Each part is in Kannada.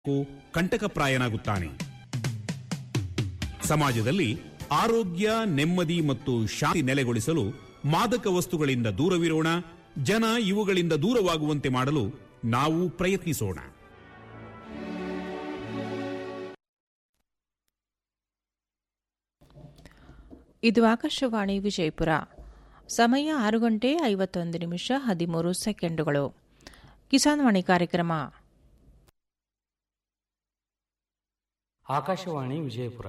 ಕ್ಕೂ ಕಂಟಕಪ್ರಾಯನಾಗುತ್ತಾನೆ ಸಮಾಜದಲ್ಲಿ ಆರೋಗ್ಯ ನೆಮ್ಮದಿ ಮತ್ತು ಶಾಂತಿ ನೆಲೆಗೊಳಿಸಲು ಮಾದಕ ವಸ್ತುಗಳಿಂದ ದೂರವಿರೋಣ ಜನ ಇವುಗಳಿಂದ ದೂರವಾಗುವಂತೆ ಮಾಡಲು ನಾವು ಪ್ರಯತ್ನಿಸೋಣ ಇದು ಆಕಾಶವಾಣಿ ವಿಜಯಪುರ ಸಮಯ ಆರು ಗಂಟೆ ಐವತ್ತೊಂದು ನಿಮಿಷ ಹದಿಮೂರು ಸೆಕೆಂಡುಗಳು ಕಿಸಾನ್ ವಾಣಿ ಕಾರ್ಯಕ್ರಮ ಆಕಾಶವಾಣಿ ವಿಜಯಪುರ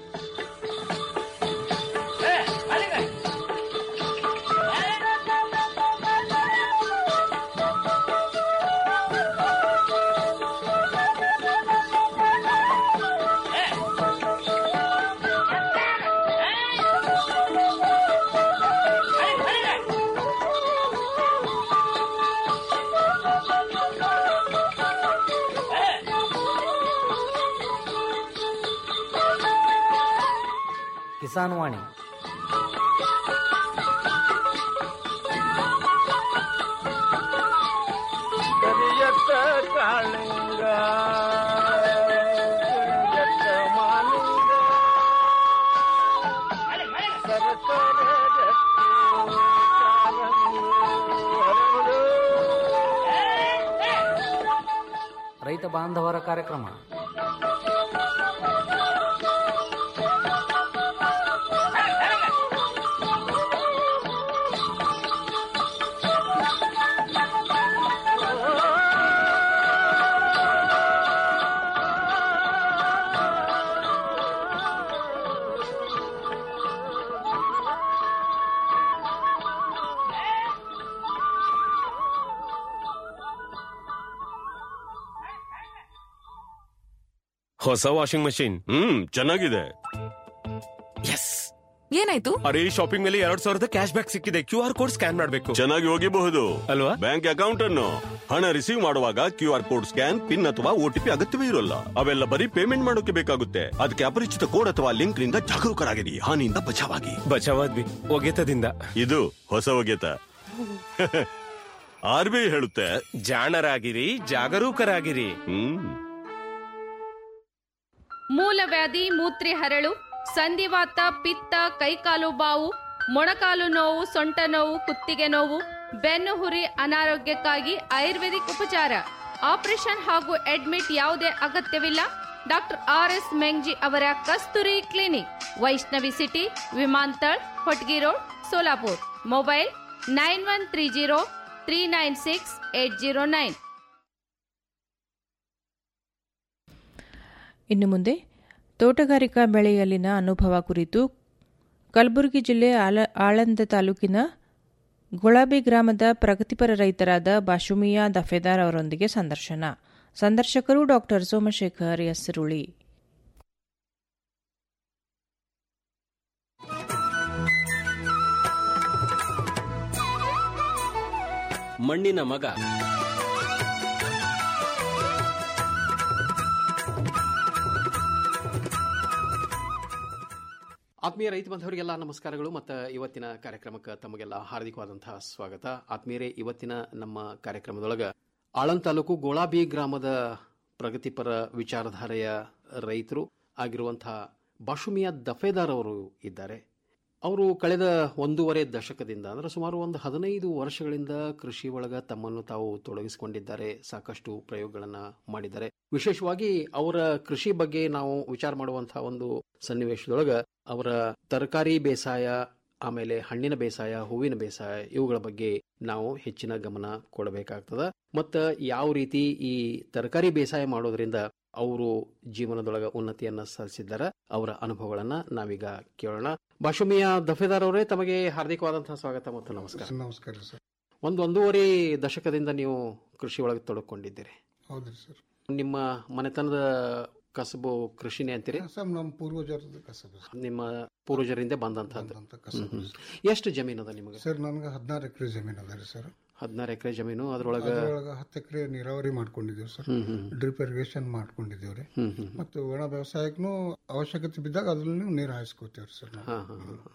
ಕಿಸಾನ್ ವಾಣಿ ಕರಿಯತ್ತ ಕಾಳಿಂಗ ಕರಿಯತ್ತ ಮಾಲಿಂಗ ಸರಸರ ರಕ್ತಿ ಕಾರಂಗಿ ಹರಡು. ರೈತ ಬಾಂಧವರ ಕಾರ್ಯಕ್ರಮ ಹೊಸ ವಾಷಿಂಗ್ ಮಷಿನ್ ಹ್ಮ್ ಚೆನ್ನಾಗಿದೆ ಎಸ್ ಏನಾಯ್ತು ಅರೆ ಶಾಪಿಂಗ್ ಮೇಲೆ ಎರಡ್ ಸಾವಿರದ ಕ್ಯಾಶ್ ಬ್ಯಾಕ್ ಸಿಕ್ಕಿದೆ ಕ್ಯೂ ಆರ್ ಕೋಡ್ ಸ್ಕ್ಯಾನ್ ಮಾಡಬೇಕು ಚೆನ್ನಾಗಿ ಹೋಗಿಬಹುದು ಅಲ್ವಾ? ಬ್ಯಾಂಕ್ ಅಕೌಂಟ್ ಅನ್ನು ಹಣ ರಿಸೀವ್ ಮಾಡುವಾಗ Q R code scan PIN ಅಥವಾ ಓಟಿಪಿ ಅಗತ್ಯವೇ ಇರೋಲ್ಲ ಅವೆಲ್ಲ ಬರೀ ಪೇಮೆಂಟ್ ಮಾಡೋಕೆ ಬೇಕಾಗುತ್ತೆ ಅದಕ್ಕೆ ಅಪರಿಚಿತ ಕೋಡ್ ಅಥವಾ ಲಿಂಕ್ ನಿಂದ ಜಾಗರೂಕರಾಗಿರಿ ಹಾನಿಯಿಂದ ಬಚಾವಾಗಿ ಬಚಾವಾದ್ವಿ ಒಗೆತದಿಂದ ಇದು ಹೊಸ ಒಗೆತ ಆರ್ ಬಿ ಐ ಹೇಳುತ್ತೆ ಜಾಣರಾಗಿರಿ ಜಾಗರೂಕರಾಗಿರಿ ಹ್ಮ್ ಮೂಲವ್ಯಾಧಿ ಮೂತ್ರಿ ಹರಳು ಸಂಧಿವಾತ ಪಿತ್ತ ಕೈಕಾಲು ಬಾವು ಮೊಣಕಾಲು ನೋವು ಸೊಂಟ ನೋವು ಕುತ್ತಿಗೆ ನೋವು ಬೆನ್ನು ಹುರಿ ಅನಾರೋಗ್ಯಕ್ಕಾಗಿ ಆಯುರ್ವೇದಿಕ್ ಉಪಚಾರ ಆಪರೇಷನ್ ಹಾಗೂ ಅಡ್ಮಿಟ್ ಯಾವುದೇ ಅಗತ್ಯವಿಲ್ಲ ಡಾಕ್ಟರ್ ಆರ್ ಎಸ್ ಮೆಂಗ್ಜಿ ಅವರ ಕಸ್ತೂರಿ ಕ್ಲಿನಿಕ್ ವೈಷ್ಣವಿ ಸಿಟಿ ವಿಮಾಂತಳ್ Hotgi road Solapur mobile nine one three zero three nine six eight zero nine ಇನ್ನು ಮುಂದೆ ತೋಟಗಾರಿಕಾ ಬೆಳೆಯಲ್ಲಿನ ಅನುಭವ ಕುರಿತು ಕಲಬುರಗಿ ಜಿಲ್ಲೆ ಆಲ ಆಳಂದ ತಾಲೂಕಿನ ಗುಳಾಬಿ ಗ್ರಾಮದ ಪ್ರಗತಿಪರ ರೈತರಾದ ಬಾಶುಮಿಯಾ ದಫೇದಾರ್ ಅವರೊಂದಿಗೆ ಸಂದರ್ಶನ ಸಂದರ್ಶಕರು ಡಾಕ್ಟರ್ ಸೋಮಶೇಖರ್ ಯಸ್ರುಳಿ ಮಣ್ಣಿನ ಮಗ ಆತ್ಮೀಯ ರೈತ ಬಾಂಧವರಿಗೆಲ್ಲ ನಮಸ್ಕಾರಗಳು ಮತ್ತು ಇವತ್ತಿನ ಕಾರ್ಯಕ್ರಮಕ್ಕೆ ತಮಗೆಲ್ಲ ಹಾರ್ದಿಕವಾದಂತಹ ಸ್ವಾಗತ ಆತ್ಮೀಯರೇ ಇವತ್ತಿನ ನಮ್ಮ ಕಾರ್ಯಕ್ರಮದೊಳಗೆ ಆಳಂದ್ ತಾಲೂಕು ಗೋಳಾಬಿ ಗ್ರಾಮದ ಪ್ರಗತಿಪರ ವಿಚಾರಧಾರೆಯ ರೈತರು ಆಗಿರುವಂತಹ ಬಾಷುಮಿಯಾ ದಫೇದಾರ್ ಅವರು ಇದ್ದಾರೆ ಅವರು ಕಳೆದ ಒಂದೂವರೆ ದಶಕದಿಂದ ಅಂದ್ರೆ ಸುಮಾರು ಒಂದು ಹದಿನೈದು ವರ್ಷಗಳಿಂದ ಕೃಷಿ ಒಳಗ ತಮ್ಮನ್ನು ತಾವು ತೊಡಗಿಸಿಕೊಂಡಿದ್ದಾರೆ ಸಾಕಷ್ಟು ಪ್ರಯೋಗಗಳನ್ನ ಮಾಡಿದ್ದಾರೆ ವಿಶೇಷವಾಗಿ ಅವರ ಕೃಷಿ ಬಗ್ಗೆ ನಾವು ವಿಚಾರ ಮಾಡುವಂತಹ ಒಂದು ಸನ್ನಿವೇಶದೊಳಗ ಅವರ ತರಕಾರಿ ಬೇಸಾಯ ಆಮೇಲೆ ಹಣ್ಣಿನ ಬೇಸಾಯ ಹೂವಿನ ಬೇಸಾಯ ಇವುಗಳ ಬಗ್ಗೆ ನಾವು ಹೆಚ್ಚಿನ ಗಮನ ಕೊಡಬೇಕಾಗ್ತದ ಮತ್ತ ಯಾವ ರೀತಿ ಈ ತರಕಾರಿ ಬೇಸಾಯ ಮಾಡೋದ್ರಿಂದ ಅವರು ಜೀವನದೊಳಗ ಉನ್ನತಿಯನ್ನ ಸಾಧಿಸಿದ್ದಾರೆ ಅವರ ಅನುಭವಗಳನ್ನ ನಾವೀಗ ಕೇಳೋಣ ಬಾಷುಮಿಯ ದಫೇದಾರ್ ಅವರೇ ತಮಗೆ ಹಾರ್ದಿಕವಾದಂತಹ ಸ್ವಾಗತ ಮತ್ತು ನಮಸ್ಕಾರ ನಮಸ್ಕಾರ ಸರ್ ಒಂದು ಒಂದೂವರೆ ದಶಕದಿಂದ ನೀವು ಕೃಷಿ ಒಳಗೆ ತೊಡಕೊಂಡಿದ್ದೀರಿ ಹೌದ್ರಿ ಸರ್ ನಿಮ್ಮ ಮನೆತನದ ಕಸಬು ಕೃಷಿನೇ ಅಂತೀರಿ ಸರ್ ನಮ್ಮ ಪೂರ್ವಜರದ ಕಸಬು ಸರ್. ನಿಮ್ಮ ಪೂರ್ವಜರಿಂದ ಬಂದಂತಹದ್ದು ಬಂದಂತ ಕಸಬು ಹ್ಮ್, ಹ್ಮ್. ಸರ್. ಎಷ್ಟು ಜಮೀನು ಅದ ನಿಮಗೆ ಸರ್ ನನಗೆ ಹದಿನಾರು ಎಕರೆ ಜಮೀನು ಅದ ರೀ ಸರ್ ಹದಿನಾರು ಎಕರೆ ಜಮೀನು ಅದ್ರೊಳಗ ಅದ್ರೊಳಗೆ ಹತ್ತು ಎಕರೆ ನೀರಾವರಿ ಮಾಡ್ಕೊಂಡಿದ್ದೀವಿ ಸರ್ ಹ್ಮ್, ಹ್ಮ್. ಡ್ರಿಪ್ ಇರಿಗೇಷನ್ ಮಾಡ್ಕೊಂಡಿದ್ದೀವಿ ರೀ ಹ್ಮ್, ಹ್ಮ್. ಮತ್ತು ಒಣ ವ್ಯವಸಾಯಕ್ಕೂ ಅವಶ್ಯಕತೆ ಬಿದ್ದಾಗ ಅದ್ರಲ್ಲಿ ನೀರು ಹಾಯಿಸ್ಕೋತೀವಿ ಸರ್ ನಾವು. ಹಾ, ಹಾ, ಹಾ, ಹಾ.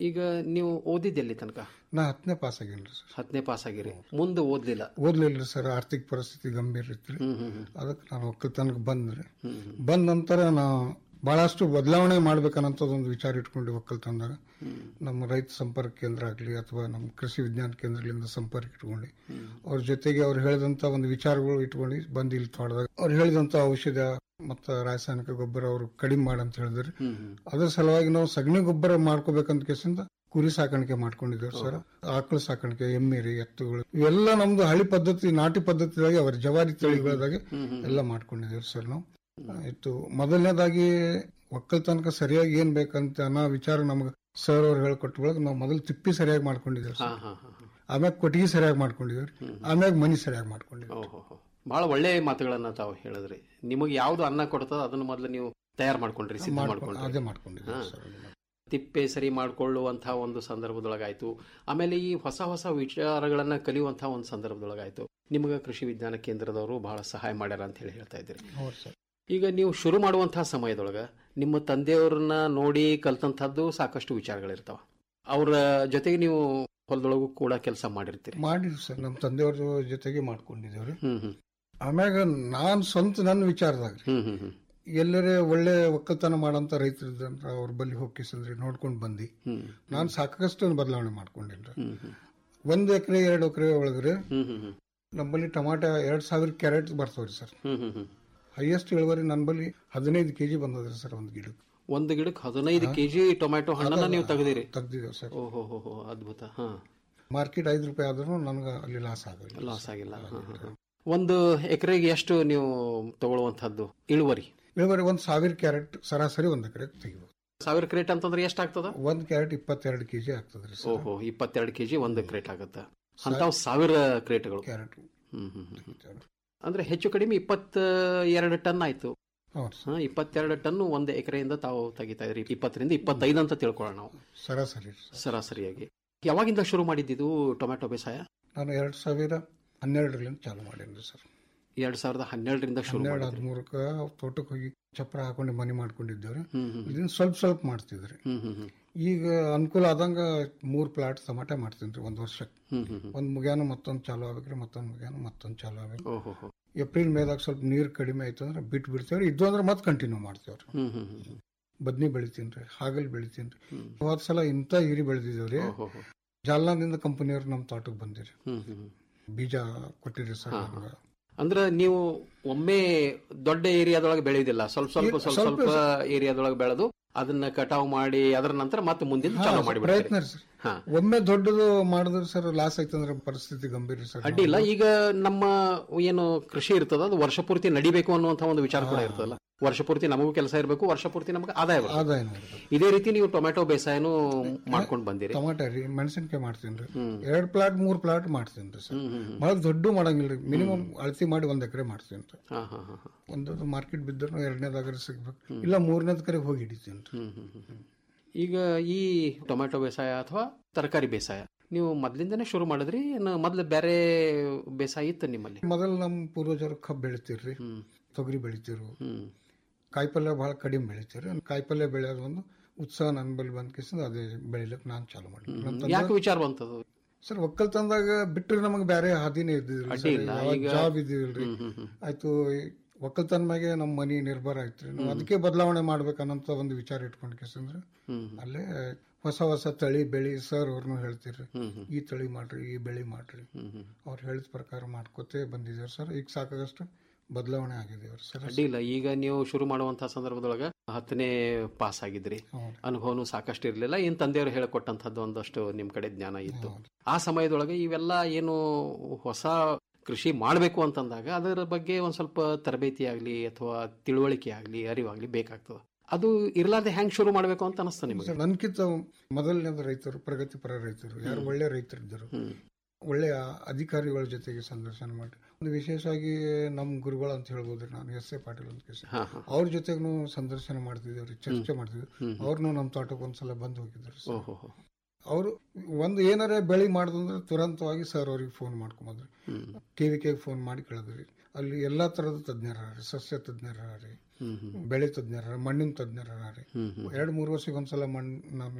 ಈಗ ನೀವು ಓದಿದ್ದೆಲ್ಲಿ ತನಕ ನಾ ಹತ್ತನೇ ಪಾಸ್ ಆಗೇನ್ರಿ ಸರ್ ಹತ್ತನೇ ಪಾಸ್ ಆಗಿರಿ ಮುಂದೆ ಓದ್ಲಿಲ್ಲ ಓದ್ಲಿಲ್ಲ ಸರ್ ಆರ್ಥಿಕ ಪರಿಸ್ಥಿತಿ ಗಂಭೀರ ಇತ್ತು ಹ್ಮ್ ಹ್ಮ್ ಹ್ಮ್. ಅದಕ್ಕೆ ನಾನು ಒಕ್ಕಲ್ತನಕ್ಕೆ ಬಂದ್ರಿ ಹ್ಮ್ ಹ್ಮ್. ಬಂದ ನಂತರ ನಾವು ಬಹಳಷ್ಟು ಬದಲಾವಣೆ ಮಾಡ್ಬೇಕನ್ನೋದೊಂದು ವಿಚಾರ ಇಟ್ಕೊಂಡು ಒಕ್ಕಲ್ತನದಾಗ ನಮ್ಮ ರೈತ ಸಂಪರ್ಕ ಕೇಂದ್ರ ಆಗಲಿ ಅಥವಾ ನಮ್ಮ ಕೃಷಿ ವಿಜ್ಞಾನ ಕೇಂದ್ರಗಳಿಂದ ಸಂಪರ್ಕ ಇಟ್ಕೊಂಡು ಅವ್ರ ಜೊತೆಗೆ ಅವ್ರು ಹೇಳಿದಂತ ಒಂದು ವಿಚಾರಗಳು ಇಟ್ಕೊಂಡು ಬಂದು ಇಲ್ಲಿ ತೋಟದಾಗ ಅವ್ರು ಹೇಳಿದಂತ ಔಷಧ ಮತ್ತು ರಾಸಾಯನಿಕ ಗೊಬ್ಬರ ಅವರು ಕಡಿಮೆ ಮಾಡಂತ ಹೇಳಿದ್ರಿ ಹ್ಮ್ ಹ್ಮ್. ಅದ್ರ ಸಲುವಾಗಿ ನಾವು ಸಗಣಿ ಗೊಬ್ಬರ ಮಾಡ್ಕೋಬೇಕಂತ ಕೇಸಿಂದ ಕುರಿ ಸಾಕಾಣಿಕೆ ಮಾಡ್ಕೊಂಡಿದ್ದೇವೆ ಸರ್ ಆಕಳ ಸಾಕಾಣಿಕೆ ಎಮ್ಮೆರಿ ಎತ್ತುಗಳು ಇವೆಲ್ಲ ನಮ್ದು ಹಳಿ ಪದ್ಧತಿ ನಾಟಿ ಪದ್ಧತಿದಾಗೆ ಅವ್ರ ಜವಾರಿ ತಳಿಗಳದಾಗೆ ಎಲ್ಲ ಮಾಡ್ಕೊಂಡಿದ್ದೇವೆ ಸರ್ ನಾವು ಆಯ್ತು ಮೊದಲನೇದಾಗಿ ಒಕ್ಕಲ್ತನಕ ಸರಿಯಾಗಿ ಏನ್ ಬೇಕಂತ ಅನ್ನೋ ವಿಚಾರ ನಮ್ಗೆ ಸರ್ ಅವ್ರು ಹೇಳ್ಕೊಟ್ಟ ಒಳಗೆ ನಾವು ಮೊದಲು ತಿಪ್ಪಿ ಸರಿಯಾಗಿ ಮಾಡ್ಕೊಂಡಿದ್ದೇವೆ ಹಾ ಸರ್ ಹಾ ಹಾ ಹಾ. ಆಮ್ಯಾಗ ಕೊಟ್ಟಿಗೆ ಸರಿಯಾಗಿ ಮಾಡ್ಕೊಂಡಿದ್ದೇವೆ ಆಮ್ಯಾಗ ಮನಿ ಸರಿಯಾಗಿ ಮಾಡ್ಕೊಂಡಿದ್ದೇವೆ ಓಹೋ ಹೋ. ಬಹಳ ಒಳ್ಳೆ ಮಾತುಗಳನ್ನ ತಾವು ಹೇಳಿದ್ರಿ ನಿಮಗೆ ಯಾವ್ದು ಅನ್ನ ಕೊಡ್ತದ ಅದನ್ನ ಮೊದಲು ನೀವು ತಯಾರು ಮಾಡ್ಕೊಂಡ್ರಿ ಸಿದ್ಧ ಮಾಡ್ಕೊ- ಮಾಡ್ಕೊಂಡ್ರಿ ಅದೇ ಮಾಡ್ಕೊಂಡಿದ್ದೇವೆ ಹಾ. ಸರ್ ತಿಪ್ಪೆ ಸರಿ ಮಾಡ್ಕೊಳ್ಳುವಂತಹ ಒಂದು ಸಂದರ್ಭದೊಳಗಾಯ್ತು ಆಮೇಲೆ ಈ ಹೊಸ ಹೊಸ ವಿಚಾರಗಳನ್ನ ಕಲಿಯುವಂತಹ ಒಂದು ಸಂದರ್ಭದೊಳಗಾಯ್ತು ನಿಮಗೆ ಕೃಷಿ ವಿಜ್ಞಾನ ಕೇಂದ್ರದವರು ಬಹಳ ಸಹಾಯ ಮಾಡ್ಯಾರ ಅಂತ ಹೇಳಿ ಹೇಳ್ತಾ ಇದ್ದೀರಿ ಹೌದು ಸರ್ ಈಗ ನೀವು ಶುರು ಮಾಡುವಂತಹ ಸಮಯದೊಳಗ ನಿಮ್ಮ ತಂದೆಯವ್ರನ್ನ ನೋಡಿ ಕಲ್ತಂತಹದ್ದು ಸಾಕಷ್ಟು ವಿಚಾರಗಳಿರ್ತಾವ ಅವರ ಜೊತೆಗೆ ನೀವು ಹೊಲದೊಳಗೂ ಕೂಡ ಕೆಲಸ ಮಾಡಿರ್ತೀರಿ ಮಾಡಿದ್ವಿ ಸರ್ ನಮ್ಮ ತಂದೆಯವ್ರ ಜೊತೆಗೆ ಮಾಡ್ಕೊಂಡಿದ್ದೇವ್ರಿ ಹ್ಮ್ ಹ್ಮ್ ಆಮ್ಯಾಗ ನಾನ್ ಸ್ವಂತ ನನ್ನ ವಿಚಾರದಾಗ ಹ್ಮ್ ಹ್ಮ್ ಹ್ಮ್ ಎಲ್ಲರೇ ಒಳ್ಳೆ ಒಕ್ಕಲ್ತನ ಮಾಡಂತ ರೈತರು ಇದ್ದಂದ್ರ ಅವ್ರ ಬಲ್ಲಿ ಹೋಗಿಸಂದ್ರಿ ನೋಡ್ಕೊಂಡು ಬಂದಿ ಹ್ಮ್ ನಾನು ಸಾಕಷ್ಟು ಬದಲಾವಣೆ ಮಾಡ್ಕೊಂಡಿನ್ರಿ ಹ್ಮ್ ಹ್ಮ್ ಒಂದ್ ಎಕರೆ ಎರಡು ಎಕರೆ ಒಳಗ್ರಿ ಹ್ಮ್ ಹ್ಮ್ ಹ್ಮ್ ನಮ್ಮಲ್ಲಿ ಟಮಾಟ ಎರಡ್ ಸಾವಿರ ಕ್ಯಾರೆಟ್ ಬರ್ತಾವ್ರಿ ಸರ್ ಹ್ಮ್ ಹ್ಮ್ ಹ್ಮ್ ಹೈಯೆಸ್ಟ್ ಇಳುವರಿ ನನ್ನ ಬಲ್ಲಿ ಹದಿನೈದು ಕೆಜಿ ಬಂದದ್ರಿ ಸರ್ ಒಂದ್ ಗಿಡಕ್ಕೆ ಒಂದು ಗಿಡಕ್ಕೆ ಹದಿನೈದು ಕೆಜಿ ಟೊಮ್ಯಾಟೊ ಹಣ್ಣನ್ನ ನೀವು ತೆಗೆದಿರಿ ತೆಗ್ದಿದ್ದೇವೆ ಸರ್ ಓಹೋ ಹೋ ಹೋ ಅದ್ಭುತ ಹಾ ಮಾರ್ಕೆಟ್ ಐದು ರೂಪಾಯಿ ಆದ್ರೂ ನನಗೆ ಅಲ್ಲಿ ಲಾಸ್ ಆಗಲ್ಲ ಲಾಸ್ ಆಗಿಲ್ಲ ಹಾ, ಹಾ, ಹಾ. ಒಂದು ಎಕರೆಗೆ ಎಷ್ಟು ನೀವು ತಗೊಳ್ಳುವಂತಹದ್ದು ಇಳುವರಿ ಇಳುವರಿ ಒಂದ್ ಸಾವಿರ ಕ್ಯಾರೆಟ್ ಸರಾಸರಿ ಒಂದ್ ಎಕರೆ ತೆಗಿಬೋದು ಸಾವಿರ ಕ್ರೇಟ್ ಅಂತಂದ್ರೆ ಎಷ್ಟಾಗ್ತದ ಒಂದ್ ಕ್ಯಾರೆಟ್ ಇಪ್ಪತ್ತೆರಡು ಕೆಜಿ ಆಗ್ತದ್ರಿ ಸರ್ ಓಹೋ ಇಪ್ಪತ್ತೆರಡು ಕೆಜಿ ಒಂದು ಕ್ರೇಟ್ ಆಗುತ್ತೆ ಅಂತಾವ್ ಸಾವಿರ ಕ್ರೇಟ್ಗಳು ಕ್ಯಾರೆಟ್ ಹ್ಮ್ ಹ್ಮ್ ಹ್ಮ್. ಅಂದ್ರೆ ಹೆಚ್ಚು ಕಡಿಮೆ ಇಪ್ಪತ್ತ ಎರಡು ಟನ್ ಆಯ್ತು ಹೌದು ಹಾ, ಇಪ್ಪತ್ತೆರಡು ಟನ್ ಒಂದು ಎಕರೆಯಿಂದ ತಾವು ತೆಗಿತಾ ಇದ್ರಿ ಇಪ್ಪತ್ತರಿಂದ ಇಪ್ಪತ್ತೈದು ಅಂತ ತಿಳ್ಕೊಳ್ಳೋಣ ನಾವು ಸರಾಸರಿ ಸರಾಸರಿಯಾಗಿ ಯಾವಾಗಿಂದ ಶುರು ಮಾಡಿದ್ದು ಟೊಮ್ಯಾಟೊ ಬೇಸಾಯ ನಾನು ಎರಡ್ ಸಾವಿರ ಹನ್ನೆರಡರಿಂದ ಚಾಲು ಮಾಡೇನ್ರಿ ಸರ್ ಎರಡ್ ಸಾವಿರದ ಹನ್ನೆರಡರಿಂದ ಶುರು ಹನ್ನೆರಡು ಮಾಡಿದ್ರಿ ಹದಿಮೂರಕ್ಕ ತೋಟಕ್ಕೆ ಹೋಗಿ ಚಪ್ರ ಹಾಕೊಂಡು ಮನೆ ಮಾಡ್ಕೊಂಡಿದ್ದೇವ್ರಿ ಹ್ಮ್ ಹ್ಮ್ ಇದನ್ನ ಸ್ವಲ್ಪ ಸ್ವಲ್ಪ ಮಾಡ್ತಿದ್ರಿ ಹ್ಮ್ ಹ್ಮ್ ಹ್ಮ್ ಈಗ ಅನುಕೂಲ ಆದಂಗ ಮೂರ್ ಪ್ಲಾಟ್ ಟಮಾಟ ಮಾಡ್ತೀನಿ ಒಂದ್ ವರ್ಷಕ್ಕೆ ಹ್ಮ್ ಹ್ಮ್ ಹ್ಮ್ ಒಂದ್ ಮುಗ್ಯಾನ ಮತ್ತೊಂದ್ ಚಾಲು ಆಗ್ಬೇಕ್ರಿ ಮತ್ತೊಂದ್ ಮುಗ್ಯಾನ ಮತ್ತೊಂದ್ ಚಾಲು ಆಗ್ಬೇಕು ಓಹೋ ಹೋ ಏಪ್ರಿಲ್ ಮೇದಾಗ ಸ್ವಲ್ಪ ನೀರ್ ಕಡಿಮೆ ಆಯ್ತು ಅಂದ್ರೆ ಬಿಟ್ಟು ಬಿಡ್ತೇವ್ರಿ ಇದ್ದು ಅಂದ್ರೆ ಮತ್ತೆ ಕಂಟಿನ್ಯೂ ಮಾಡ್ತೇವ್ರಿ ಹ್ಮ್ ಹ್ಮ್ ಹ್ಮ್ ಹ್ಮ್ ಬದ್ನಿ ಬೆಳಿತೀನ್ರಿ ಹಾಗಲ್ ಬೆಳಿತೀನ್ರಿ ಹ್ಮ್. ಹೋದ್ ಸಲ ಇಂತ ಹಿರಿ ಬೆಳೆದಿದ್ದೇವ್ರಿ ಓಹೋ ಹೋ ಜಾಲ್ನಾದಿಂದ ಕಂಪನಿಯವ್ರು ನಮ್ಮ ತೋಟಕ್ಕೆ ಬಂದಿರಿ ಹ್ಮ್ ಹ್ಮ್ ಹ್ಮ್ ಬೀಜ ಕೊಟ್ಟಿರಿ ಸರ್ ಹಾ, ನಮ್ಗೆ. ಅಂದ್ರೆ ನೀವು ಒಮ್ಮೆ ದೊಡ್ಡ ಏರಿಯಾದೊಳಗೆ ಬೆಳೆಯುವುದಿಲ್ಲ ಸ್ವಲ್ಪ ಸ್ವಲ್ಪ ಇಲ್ಲ, ಸ್ವಲ್ಪ ಸ್ವಲ್ಪ ಸ್ವಲ್ಪ ಏರಿಯಾದೊಳಗೆ ಬೆಳೆದು ಅದನ್ನ ಕಟಾವು ಮಾಡಿ ಅದರ ನಂತರ ಮತ್ತೆ ಮುಂದಿನ ಹಾ, ಚಾಲೂ ಸರ್, ಮಾಡಿ ಪ್ರಯತ್ನ ರೀ ಸರ್ ಹಾ ಒಮ್ಮೆ ದೊಡ್ಡದು ಮಾಡಿದ್ರೆ ಸರ್ ಲಾಸ್ ಆಯ್ತಂದ್ರೆ ಪರಿಸ್ಥಿತಿ ಗಂಭೀರ ಸರ್ ಅಡ್ಡಿ ಇಲ್ಲ ಈಗ ನಮ್ಮ ಏನು ಕೃಷಿ ಇರ್ತದ ಅದು ವರ್ಷ ಪೂರ್ತಿ ನಡಿಬೇಕು ಅನ್ನುವಂತ ಒಂದು ವಿಚಾರ ಕೂಡ ಇರ್ತದಲ್ಲ ವರ್ಷ ಪೂರ್ತಿ ನಮಗೂ ಕೆಲಸ ಇರಬೇಕು ವರ್ಷ ಪೂರ್ತಿ ನಮಗೆ ಆದಾಯ ಬರಬೇಕು ಆದಾಯ ನೋಡ್ರಿ ಇದೇ ರೀತಿ ನೀವು ಟೊಮೆಟೊ ಬೇಸಾಯನು ಮಾಡ್ಕೊಂಡು ಬಂದಿರಿ ಟಮಾಟ ರೀ ಮೆಣಸಿನ್ಕಾಯಿ ಮಾಡ್ತೀನಿ ಹ್ಮ್. ಎರಡ್ ಪ್ಲಾಟ್ ಮೂರ್ ಪ್ಲಾಟ್ ಮಾಡ್ತೀನಿ ರೀ ಸರ್ ಹ್ಮ್ ಹ್ಮ್ ಹ್ಮ್. ಭಾಳ ದೊಡ್ಡ ಮಾಡಂಗಿಲ್ಲ ಮಿನಿಮಮ್ ಅಳತಿ ಮಾಡಿ ಒಂದ್ ಎಕರೆ ಮಾಡ್ತೀನಿ ರೀ ಹಾ ಹಾ ಹಾ ಹಾ. ಒಂದು ಮಾರ್ಕೆಟ್ ಬಿದ್ದರೂ ಎರಡನೇದಾಗ ಸಿಗ್ಬೇಕು ಇಲ್ಲ ಮೂರನೇದ ಕಡೆ ಹೋಗಿ ಹಿಡಿತೀನಿ ರೀ ಹ್ಮ್ ಹ್ಮ್ ಹ್ಮ್ ಹ್ಮ್. ಈಗ ಈ ಟೊಮೆಟೊ ಬೇಸಾಯ ಅಥವಾ ತರಕಾರಿ ಬೇಸಾಯ ನೀವು ಮೊದ್ಲಿಂದನೇ ಶುರು ಮಾಡಿದ್ರಿ ಏನು ಮೊದ್ಲು ಬೇರೆ ಬೇಸಾಯ ಇತ್ತು ನಿಮ್ಮಲ್ಲಿ ಮೊದಲು ನಮ್ಮ ಪೂರ್ವಜರು ಕಬ್ಬು ಬೆಳಿತೀರ್ರಿ ಹ್ಮ್ ತೊಗರಿ ಬೆಳಿತೀರು ಹ್ಮ್ ಕಾಯಿಪಲ್ಯ ಭಾಳ ಕಡಿಮೆ ಬೆಳಿತೀರಿ ಕಾಯಿಪಲ್ಯ ಬೆಳೆಯೋದು ಒಂದು ಉತ್ಸಾಹ ನನ್ನ ಬಳಿ ಬಂದ ಕೇಸಿಂದ ಅದೇ ಬೆಳಿಲಿಕ್ಕೆ ನಾನು ಚಾಲು ಮಾಡಿದ್ವಿ ನಮ್ಮ ತಂದೆ- ಯಾಕೆ ವಿಚಾರ ಬಂತದು ಸರ್ ಒಕ್ಕಲ್ತನದಾಗ ಬಿಟ್ಟರೆ ನಮಗೆ ಬೇರೆ ಹಾದಿನೇ ಇದ್ದಿದ್ದಿಲ್ಲ ಅಡ್ಡಿ ಇಲ್ಲ, ಈಗ- ಜಾಬ್ ಇದ್ದಿಲ್ರಿ ಹ್ಮ್, ಹ್ಮ್, ಹ್ಮ್. ಆಯ್ತು ಈ ಒಕ್ಕಲ್ತನ ಮ್ಯಾಗೆ ನಮ್ಮ ಮನಿ ನಿರ್ಭರ ಆಯ್ತ್ರಿ ನಾವು ಅದಕ್ಕೆ ಬದಲಾವಣೆ ಮಾಡ್ಬೇಕನ್ನಂತ ಒಂದು ವಿಚಾರ ಇಟ್ಕೊಂಡ್ ಕೇಸಂದ್ರೆ ಹ್ಮ್ ಅಲ್ಲೇ ಹೊಸ ಹೊಸ ತಳಿ ಬೆಳಿ ಸರ್ ಅವ್ರನ್ನು ಹೇಳ್ತಿರ್ರಿ ಹ್ಮ್ ಹ್ಮ್ ಈ ತಳಿ ಮಾಡ್ರಿ ಈ ಬೆಳಿ ಮಾಡ್ರಿ ಹ್ಮ್ ಹ್ಮ್ ಅವ್ರು ಹೇಳಿದ ಪ್ರಕಾರ ಮಾಡ್ಕೋತೇ ಬಂದಿದ್ದೇವೆ ಸರ್ ಈಗ ಸಾಕಾಗಷ್ಟು ಬದಲಾವಣೆ ಆಗಿದ್ದೇವ್ರಿ ಸರ್ ಅಡ್ಡಿ ಇಲ್ಲ ಈಗ ನೀವು ಶುರು ಮಾಡುವಂತಹ ಸಂದರ್ಭದೊಳಗ ಹತ್ತನೇ ಪಾಸ್ ಆಗಿದ್ರಿ ಹೌದು. ಅನುಭವನೂ ಸಾಕಷ್ಟು ಇರಲಿಲ್ಲ ಏನ್ ತಂದೆಯವರು ಹೇಳಿಕೊಟ್ಟಂತದ್ದು ಒಂದಷ್ಟು ನಿಮ್ ಕಡೆ ಜ್ಞಾನ ಇತ್ತು ಆ ಸಮಯದೊಳಗೆ ಇವೆಲ್ಲ ಏನು ಹೊಸ ಕೃಷಿ ಮಾಡಬೇಕು ಅಂತಂದಾಗ ಅದರ ಬಗ್ಗೆ ಒಂದ್ ಸ್ವಲ್ಪ ತರಬೇತಿ ಆಗ್ಲಿ ಅಥವಾ ತಿಳುವಳಿಕೆ ಆಗ್ಲಿ ಅರಿವಾಗ್ಲಿ ಬೇಕಾಗ್ತದೆ ಅದು ಇರ್ಲಾರ್ದೆ ಹೆಂಗ್ ಶುರು ಮಾಡಬೇಕು ಅಂತ ಅನಿಸ್ತಾ ನಿಮಗೆ ಸರ್ ನನ್ಕಿಂತ ಮೊದಲನೇದ ರೈತರು ಪ್ರಗತಿಪರ ರೈತರು ಯಾರು ಒಳ್ಳೆ ರೈತರಿದ್ದರು ಹ್ಮ್ ಒಳ್ಳೆಯ ಅಧಿಕಾರಿಗಳ ಜೊತೆಗೆ ಸಂದರ್ಶನ ಮಾಡಿ ಒಂದು ವಿಶೇಷವಾಗಿ ನಮ್ಮ ಗುರುಗಳು ಅಂತ ಹೇಳ್ಬೋದ್ರಿ ನಾನು ಎಸ್ ಎ ಪಾಟೀಲ್ ಅಂತ ಕೇಸಿ ಹಾ ಹಾ ಅವ್ರ ಜೊತೆಗೂ ಸಂದರ್ಶನ ಮಾಡ್ತಿದ್ದೇವ್ರಿ ಚರ್ಚೆ ಮಾಡ್ತಿದ್ವಿ ಹ್ಮ್. ಅವ್ರನ್ನು ನಮ್ಮ ತೋಟಕ್ಕೆ ಒಂದ್ಸಲ ಬಂದು ಹೋಗಿದ್ರು ಸರ್ ಓಹೋ ಹೋ. ಅವರು ಒಂದು ಏನಾರೇ ಬೆಳಿ ಮಾಡಿದಂದ್ರೆ ತುರಂತವಾಗಿ ಸರ್ ಅವ್ರಿಗೆ ಫೋನ್ ಮಾಡ್ಕೊಂಬಂದ್ರಿ ಹ್ಮ್ ಕೆ ವಿ ಕೆಗೆ ಫೋನ್ ಮಾಡಿ ಕೇಳಿದ್ರಿ ಅಲ್ಲಿ ಎಲ್ಲಾ ತರದ ತಜ್ಞರ ರೀ ಸಸ್ಯ ತಜ್ಞರ ರೀ ಹ್ಮ್ ಹ್ಮ್ ಬೆಳೆ ತಜ್ಞರ ಮಣ್ಣಿನ ತಜ್ಞರ ರೀ ಹ್ಮ್ ಹ್ಮ್ ಎರಡು ಮೂರು ವರ್ಷಕ್ಕೆ ಒಂದ್ಸಲ ಮಣ್ಣು ನಾನು